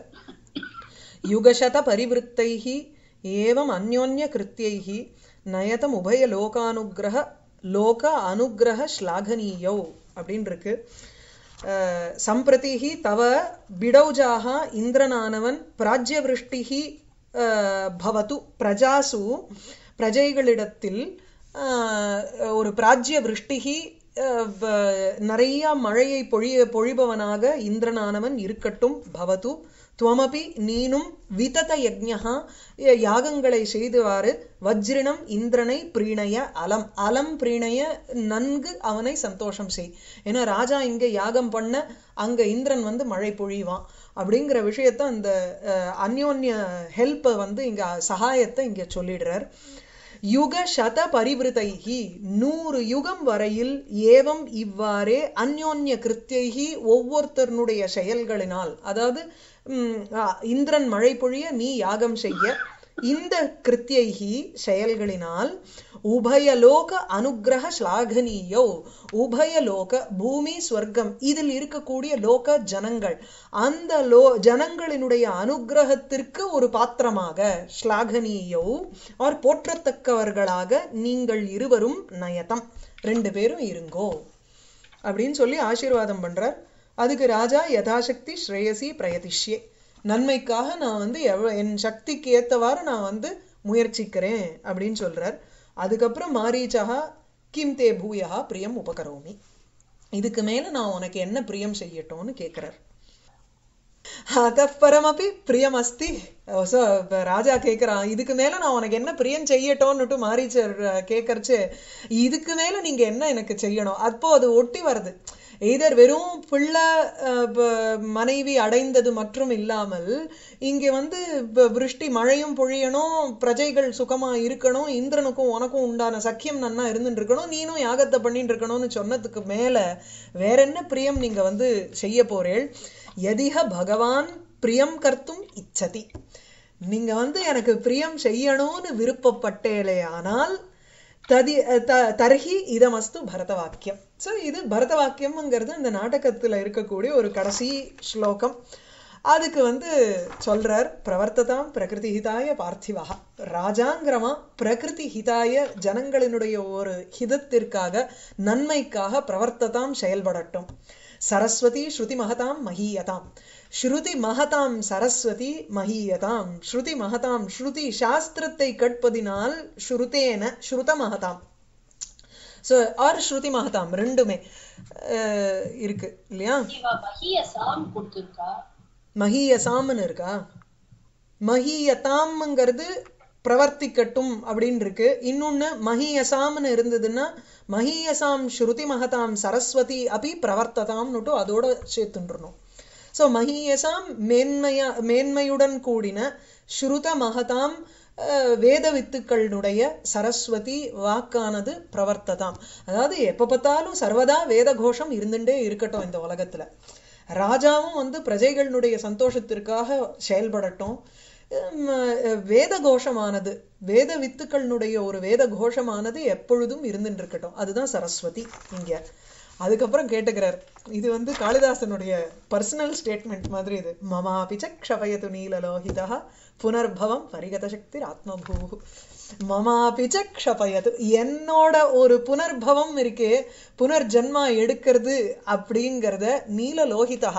யுகசத பரிவிருத்தைः ஏவம் அந்யோன்ய கிருத்தியைः நயதம் உபய லோகானுகிரக லோக அனுகிரக ஸ்லாகனீயோ அப்படின்னு இருக்கு அஹ், சம்பிரதிஹி தவ பிடௌஜாக இந்திரனானவன் பிராஜ்யவிருஷ்டிஹி அஹ், பவது பிரஜாசு பிரஜைகளிடத்தில் அஹ், ஒரு பிராஜ்ய விருஷ்டிகி அஹ், வ- நிறைய மழையை பொழிய பொழிபவனாக இந்திரனானவன் இருக்கட்டும் பவது துவமபி நீனும் விதத யஜ்ஞா யாகங்களை செய்துவாறு வஜ்ரிணம் இந்திரனை பிரீணய அலம் அலம் பிரீணய நன்கு அவனை சந்தோஷம் செய் ஏன்னா ராஜா இங்க யாகம் பண்ண அங்க இந்திரன் வந்து மழை பொழிவான் அப்படிங்கிற விஷயத்த அந்த அஹ், அந்யோன்ய ஹெல்ப்பை வந்து இங்க சகாயத்தை இங்க சொல்லிடுறார் யுக சத பரிவிருத்தைகி நூறு யுகம் வரையில் ஏவம் இவ்வாறே அந்யோன்ய கிருத்தியைகி ஒவ்வொருத்தருடைய செயல்களினால் அதாவது ம், ஆ, இந்திரன் மழை பொழிய நீ யாகம் செய்ய இந்த கிருத்தியைகி செயல்களினால் உபயலோக அனுக்கிரக ஸ்லாகனீயோ உபயலோக பூமி ஸ்வர்க்கம் இதில் இருக்கக்கூடிய லோக ஜனங்கள் அந்த லோ ஜனங்களினுடைய அனுக்கிரகத்திற்கு ஒரு பாத்திரமாக ஸ்லாகனீயோ ஆர் போற்றத்தக்கவர்களாக நீங்கள் இருவரும் நயதம் ரெண்டு பேரும் இருங்கோ அப்படின்னு சொல்லி ஆசீர்வாதம் பண்றார் அதுக்கு ராஜா யதாசக்தி ஸ்ரேயசி பிரயதிஷ்யே நன்மைக்காக நான் வந்து எவ்வளோ என் சக்திக்கு ஏத்தவாறு நான் வந்து முயற்சிக்கிறேன் அப்படின்னு சொல்றார் அதுக்கப்புறம் மாரீச்சகா கிம் தே பூயா பிரியம் உபகரோமி இதுக்கு மேல நான் உனக்கு என்ன பிரியம் செய்யட்டும்னு கேட்கிறார் அதப்பரமப்பி பிரியம் அஸ்தி ஸோ ராஜா கேட்குறான் இதுக்கு மேல நான் உனக்கு என்ன பிரியம் செய்யட்டோன்னுட்டு மாரீச்சர் கேட்கறச்சு இதுக்கு மேல நீங்க என்ன எனக்கு செய்யணும் அப்போ அது ஒட்டி வருது எய்தர் வெறும் பிள்ளை அஹ், ப- மனைவி அடைந்தது மற்றும் இல்லாமல் இங்க வந்து ப- விருஷ்டி மழையும் பொழியணும் பிரஜைகள் சுகமா இருக்கணும் இந்திரனுக்கும் உனக்கும் உண்டான சக்கியம் நன்னா இருந்துட்டு இருக்கணும் நீனும் யாகத்தை பண்ணிட்டு இருக்கணும்னு சொன்னதுக்கு மேல வேற என்ன பிரியம் நீங்க வந்து செய்ய போறேள் எதிக பகவான் பிரியம் கர்த்தும் இச்சதி நீங்க வந்து எனக்கு பிரியம் செய்யணும்னு விருப்பப்பட்டேலே ஆனால் ததி த- தர்ஹி இதமஸ்து பரத வாக்கியம் ஸோ இது பரத வாக்கியம்ங்கிறது இந்த நாடகத்துல இருக்கக்கூடிய ஒரு கடைசி ஸ்லோகம் அதுக்கு வந்து சொல்றார் பிரவர்த்ததாம் பிரகிருதி ஹிதாய பார்த்திவா ராஜாங்கிரமா பிரகிருதி ஹிதாய ஜனங்களினுடைய ஒரு ஹிதத்திற்காக நன்மைக்காக பிரவர்த்ததாம் செயல்படட்டும் சரஸ்வதி ஸ்ருதி மகதாம் மகீயதாம் ஸ்ருதி மகதாம் சரஸ்வதி மகீயதாம் ஸ்ருதி மகதாம் ஸ்ருதி சாஸ்திரத்தை கேட்பதினால் ஸ்ருதேன ஸ்ருத மகதாம் ஸோ ஆர் ஸ்ருதி மகதாம் ரெண்டுமே அஹ், இருக்கு இல்லையா இவ மகிய சாம் கொடுத்திருக்கா மகீயசாம்னு இருக்கா மகீயதாம்ங்கிறது பிரவர்த்திக்கட்டும் அப்படின்னு இருக்கு இன்னொன்னு மகீயசாம்னு இருந்ததுன்னா மகீயசாம் ஸ்ருதி மகதாம் சரஸ்வதி அபி பிரவர்த்ததாம்னுட்டு அதோட சேர்த்துன்றணும் ஸோ மகீயசாம் மேன்மையா மேன்மையுடன் கூடின ஸ்ருத மகதாம் அஹ், வேத வித்துக்களினுடைய சரஸ்வதி வாக்கானது பிரவர்த்ததாம் அதாவது எப்ப பார்த்தாலும் சர்வதா வேத கோஷம் இருந்துட்டே இருக்கட்டும் இந்த உலகத்துல ராஜாவும் வந்து பிரஜைகளினுடைய சந்தோஷத்திற்காக செயல்படட்டும் உம், அஹ், வேத கோஷமானது வேத வித்துக்களினுடைய ஒரு வேத கோஷமானது எப்பொழுதும் இருந்துட்டு இருக்கட்டும் அதுதான் சரஸ்வதி இங்க அதுக்கப்புறம் கேட்டுக்கிறார் இது வந்து காளிதாசனுடைய பர்சனல் ஸ்டேட்மெண்ட் மாதிரி இது மமாபிச்ச க்ஷபயது நீலலோகிதா புனர்பவம் பரிகத சக்தி ஆத்மபூ மமாபிச்ச க்ஷபயது என்னோட ஒரு புனர்பவம் இருக்கே புனர்ஜன்மா எடுக்கிறது அப்படிங்கிறத நீலலோகிதா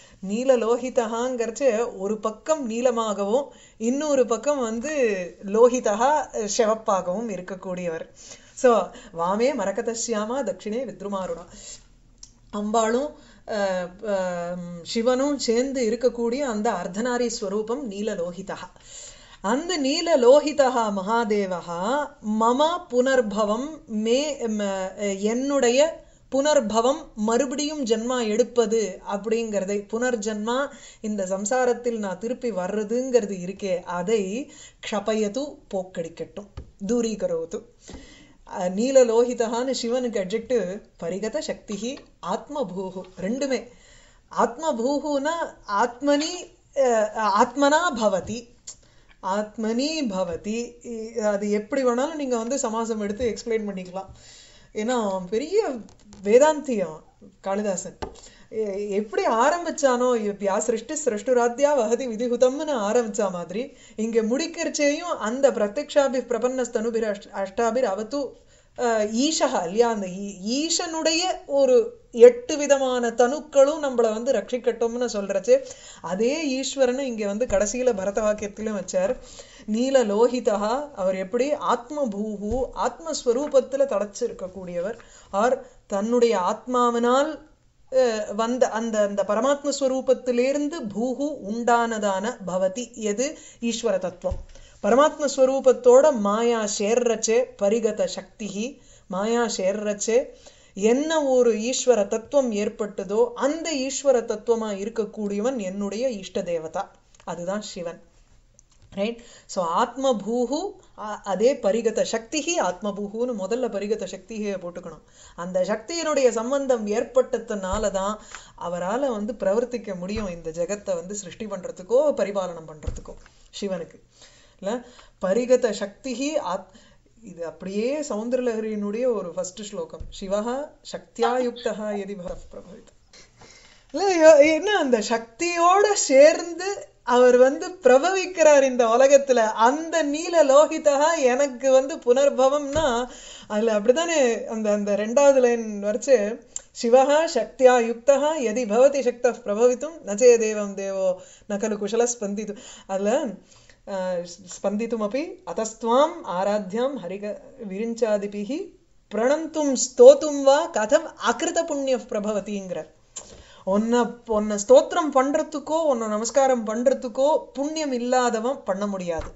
நீலலோகிதகாங்கிறச்சு ஒரு பக்கம் நீலமாகவும் இன்னொரு பக்கம் வந்து லோகிதா சிவப்பாகவும் இருக்கக்கூடியவர் ஸோ வாமே மரகதசியாமா தட்சிணே வித்ருமாருணா அம்பாளும் அஹ், அஹ், சிவனும் சேர்ந்து இருக்கக்கூடிய அந்த அர்த்தநாரி ஸ்வரூபம் நீலலோகிதா அந்த நீலலோகிதா மகாதேவா மம புனர்பவம் மே ம- என்னுடைய புனர்பவம் மறுபடியும் ஜென்மா எடுப்பது அப்படிங்கிறதை புனர்ஜன்மா இந்த சம்சாரத்தில் நான் திருப்பி வர்றதுங்கிறது இருக்கே அதை க்ஷபயது போக்கடிக்கட்டும் தூரீகரோது அஹ் நீலலோகிதகான்னு சிவனுக்கு அட்ஜெக்டிவ் பரிகத சக்தி ஆத்மபூஹு ரெண்டுமே ஆத்மபூஹுனா ஆத்மனி அஹ், ஆத்மனா பவதி ஆத்மனி பவதி இ- அது எப்படி வேணாலும் நீங்க வந்து சமாசம் எடுத்து எக்ஸ்பிளைன் பண்ணிக்கலாம் ஏன்னா அவன் பெரிய வேதாந்தியம் காளிதாசன் எ- எப்படி ஆரம்பிச்சானோ யா சிருஷ்டி சிருஷ்டுராத்யா வகதி விதிகுதம்னு ஆரம்பிச்சா மாதிரி இங்க முடிக்கிறச்சேயும் அந்த பிரத்யக்ஷாபி பிரபன்னஸ்தனுபிர் அஷ்ட அஷ்டாபிர் அவத்து அஹ், ஈஷா இல்லையா அந்த ஈ- ஈசனுடைய ஒரு எட்டு விதமான தனுக்களும் நம்மளை வந்து ரட்சிக்கட்டும்னு சொல்றச்சு அதே ஈஸ்வரனை இங்க வந்து கடைசியில பரத வாக்கியத்திலும் வச்சார் நீல லோகிதா அவர் எப்படி ஆத்மபூஹு ஆத்மஸ்வரூபத்துல தடைச்சிருக்கக்கூடியவர் ஆர் தன்னுடைய ஆத்மாவினால் அஹ், வந்த அந்த அந்த பரமாத்ம ஸ்வரூபத்திலிருந்து பூஹு உண்டானதான பவதி எது ஈஸ்வர தத்துவம் பரமாத்ம ஸ்வரூபத்தோட மாயா சேர்றச்சே பரிகத சக்தி மாயா சேர்றச்சே என்ன ஒரு ஈஸ்வர தத்துவம் ஏற்பட்டதோ அந்த ஈஸ்வர தத்துவமா இருக்கக்கூடியவன் என்னுடைய இஷ்ட தேவதா அதுதான் சிவன் ரைட் ஸோ ஆத்மபூஹு அ- அதே பரிகத சக்தி ஆத்மபூஹுன்னு முதல்ல பரிகத சக்தியை போட்டுக்கணும் அந்த சக்தியினுடைய சம்பந்தம் ஏற்பட்டதுனால தான் அவரால் வந்து பிரவர்த்திக்க முடியும் இந்த ஜெகத்தை வந்து சிருஷ்டி பண்றதுக்கோ பரிபாலனம் பண்றதுக்கோ சிவனுக்கு இல்ல பரிகத சக்தி ஆத் இது அப்படியே சௌந்தரலஹரியினுடைய ஒரு ஃபர்ஸ்ட் ஸ்லோகம் சிவஹா சக்தியா யுக்தா எதி பரத் பிரபவித் இல்ல யோ- என்ன அந்த சக்தியோட சேர்ந்து அவர் வந்து பிரபவிக்கிறார் இந்த உலகத்துல அந்த நீல லோகிதா எனக்கு வந்து புனர்பவம்னா அதுல அப்படித்தானே அந்த அந்த ரெண்டாவது லைன் வரைச்சு சிவஹா சக்தியா யுக்தா எதி பவதி சக்த பிரபவித்தும் நச்சே தேவம் தேவோ நகலு குஷல ஸ்பந்தித்து அதுல ஆஹ், ஸ்பந்தித்துமப்பி அத்தஸ்துவாம் ஆராத்யாம் ஹரிக விரிஞ்சாதிபிஹி பிரணந்தும் ஸ்தோத்தும் வா கதம் அகிருத புண்ணிய பிரபவதிங்கிறார் உன்னை உன்னை ஸ்தோத்திரம் பண்றதுக்கோ உன்னை நமஸ்காரம் பண்றதுக்கோ புண்ணியம் இல்லாதவன் பண்ண முடியாது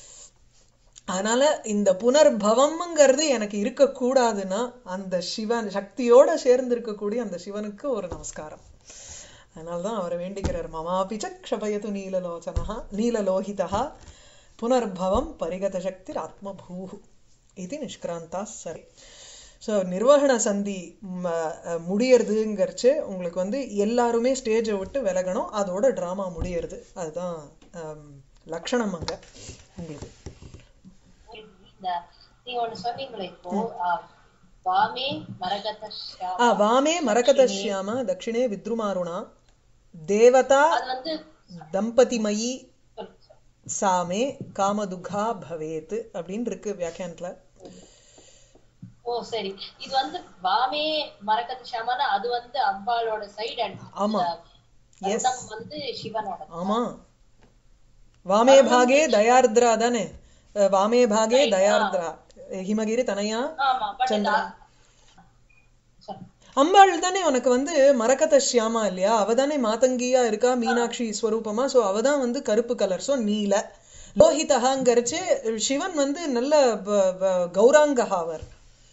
அதனால இந்த புனர்பவம்ங்கிறது எனக்கு இருக்கக்கூடாதுன்னா அந்த சிவன் சக்தியோட சேர்ந்து இருக்கக்கூடிய அந்த சிவனுக்கு ஒரு நமஸ்காரம் அதனால்தான் அவரை வேண்டிக்கிறார் மமாபிச்ச க்ஷபயது நீலலோச்சனா நீலலோகிதா புனர்பவம் பரிகத சக்தி ஆத்மபூஹு இது நிஷ்கிராந்தா சரி ஸோ நிர்வகண சந்தி ம, அஹ், முடியறதுங்கிறச்சு உங்களுக்கு வந்து எல்லாருமே ஸ்டேஜை விட்டு விலகணும் அதோட ட்ராமா முடியறது அதுதான் ஆம், லக்ஷணம் அங்க உங்களுக்கு இந்த நீங்க ஒண்ணு சொன்னீங்களே இப்போ ஆஹ், வாமே மரகத ஆ ஷியாமா. வாமே மரகதஷ்யாம தட்சிணே வித்ருமாருணா தேவதா அது வந்து தம்பதிமயி சொல்லுங்க, சொல்லுங்க. சாமே காமதுகா பவேத் அப்படின்னு இருக்கு வியாக்கியானத்துல ஓ சரி இது வந்து வாமே மரகத ஷியாமானா அது வந்து அம்பாளோட சைடு அண்ட் ஆமா எஸ் வந்து சிவனோட ஆமா வாமே பாகே தயார்திரா தானே அஹ், வாமே பாகே தயார்திரா ஹிமகிரி தனயா ஆமா பட் சந்திரன். சொல்லுங்க. அம்பாள் தானே உனக்கு வந்து மரகத ஷியாமா இல்லையா அவ தானே மாதங்கியா இருக்கா மீனாட்சி ஸ்வரூபமா சோ அவ தான் வந்து கருப்பு கலர் சோ நீல லோஹிதகாங்கிறச்சு சிவன் வந்து நல்ல ப- ப- கௌராங்கா அவர்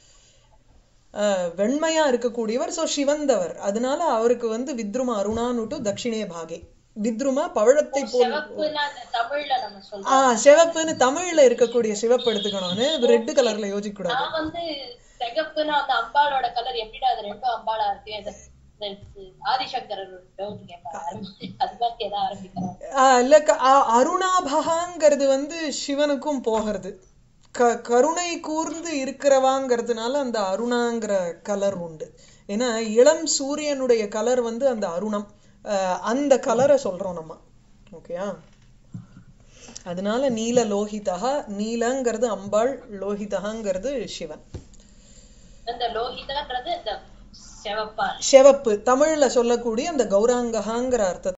அஹ், வெண்மையா இருக்கக்கூடியவர் சோ சிவந்தவர் அதனால அவருக்கு வந்து வித்ரும அருணானுட்டு தட்சிணே பாகே வித்ருமா பவழத்தை போல் சிவப்புன்னா அந்த தமிழ்ல நம்ம ஆ சொல்றோம் சிவப்புன்னு தமிழ்ல இருக்கக்கூடிய சிவப்பு எடுத்துக்கணும்னு ரெட் கலர்ல யோசிக்க கூடாது நான் வந்து சிகப்புன்னா அந்த அம்பாளோட கலர் எப்படிடா அது ரெண்டும் அம்பாளா இருக்கு அது இந்த ஆதிசங்கரர் டவுட் கேட்பாரு அது மாதிரி ஏதாவது ஆரம்பிக்கிறாங்க ஆஹ் இல்ல க- ஆ- அருணாபகாங்கிறது வந்து சிவனுக்கும் போகிறது க கருணை கூர்ந்து இருக்கிறவாங்கிறதுனால அந்த அருணாங்கிற கலர் உண்டு ஏன்னா இளம் சூரியனுடைய கலர் வந்து அந்த அருணம் ஆஹ் அந்த கலரை சொல்றோம் நம்ம ஓகேயா அதனால நீல லோகிதா நீலங்கிறது அம்பாள் லோகிதகாங்கிறது சிவன் இந்த லோகிதான்றது இந்த செவப்பா சிவப்பு தமிழ்ல சொல்லக்கூடிய அந்த கௌராங்ககாங்கிற அர்த்தத்தை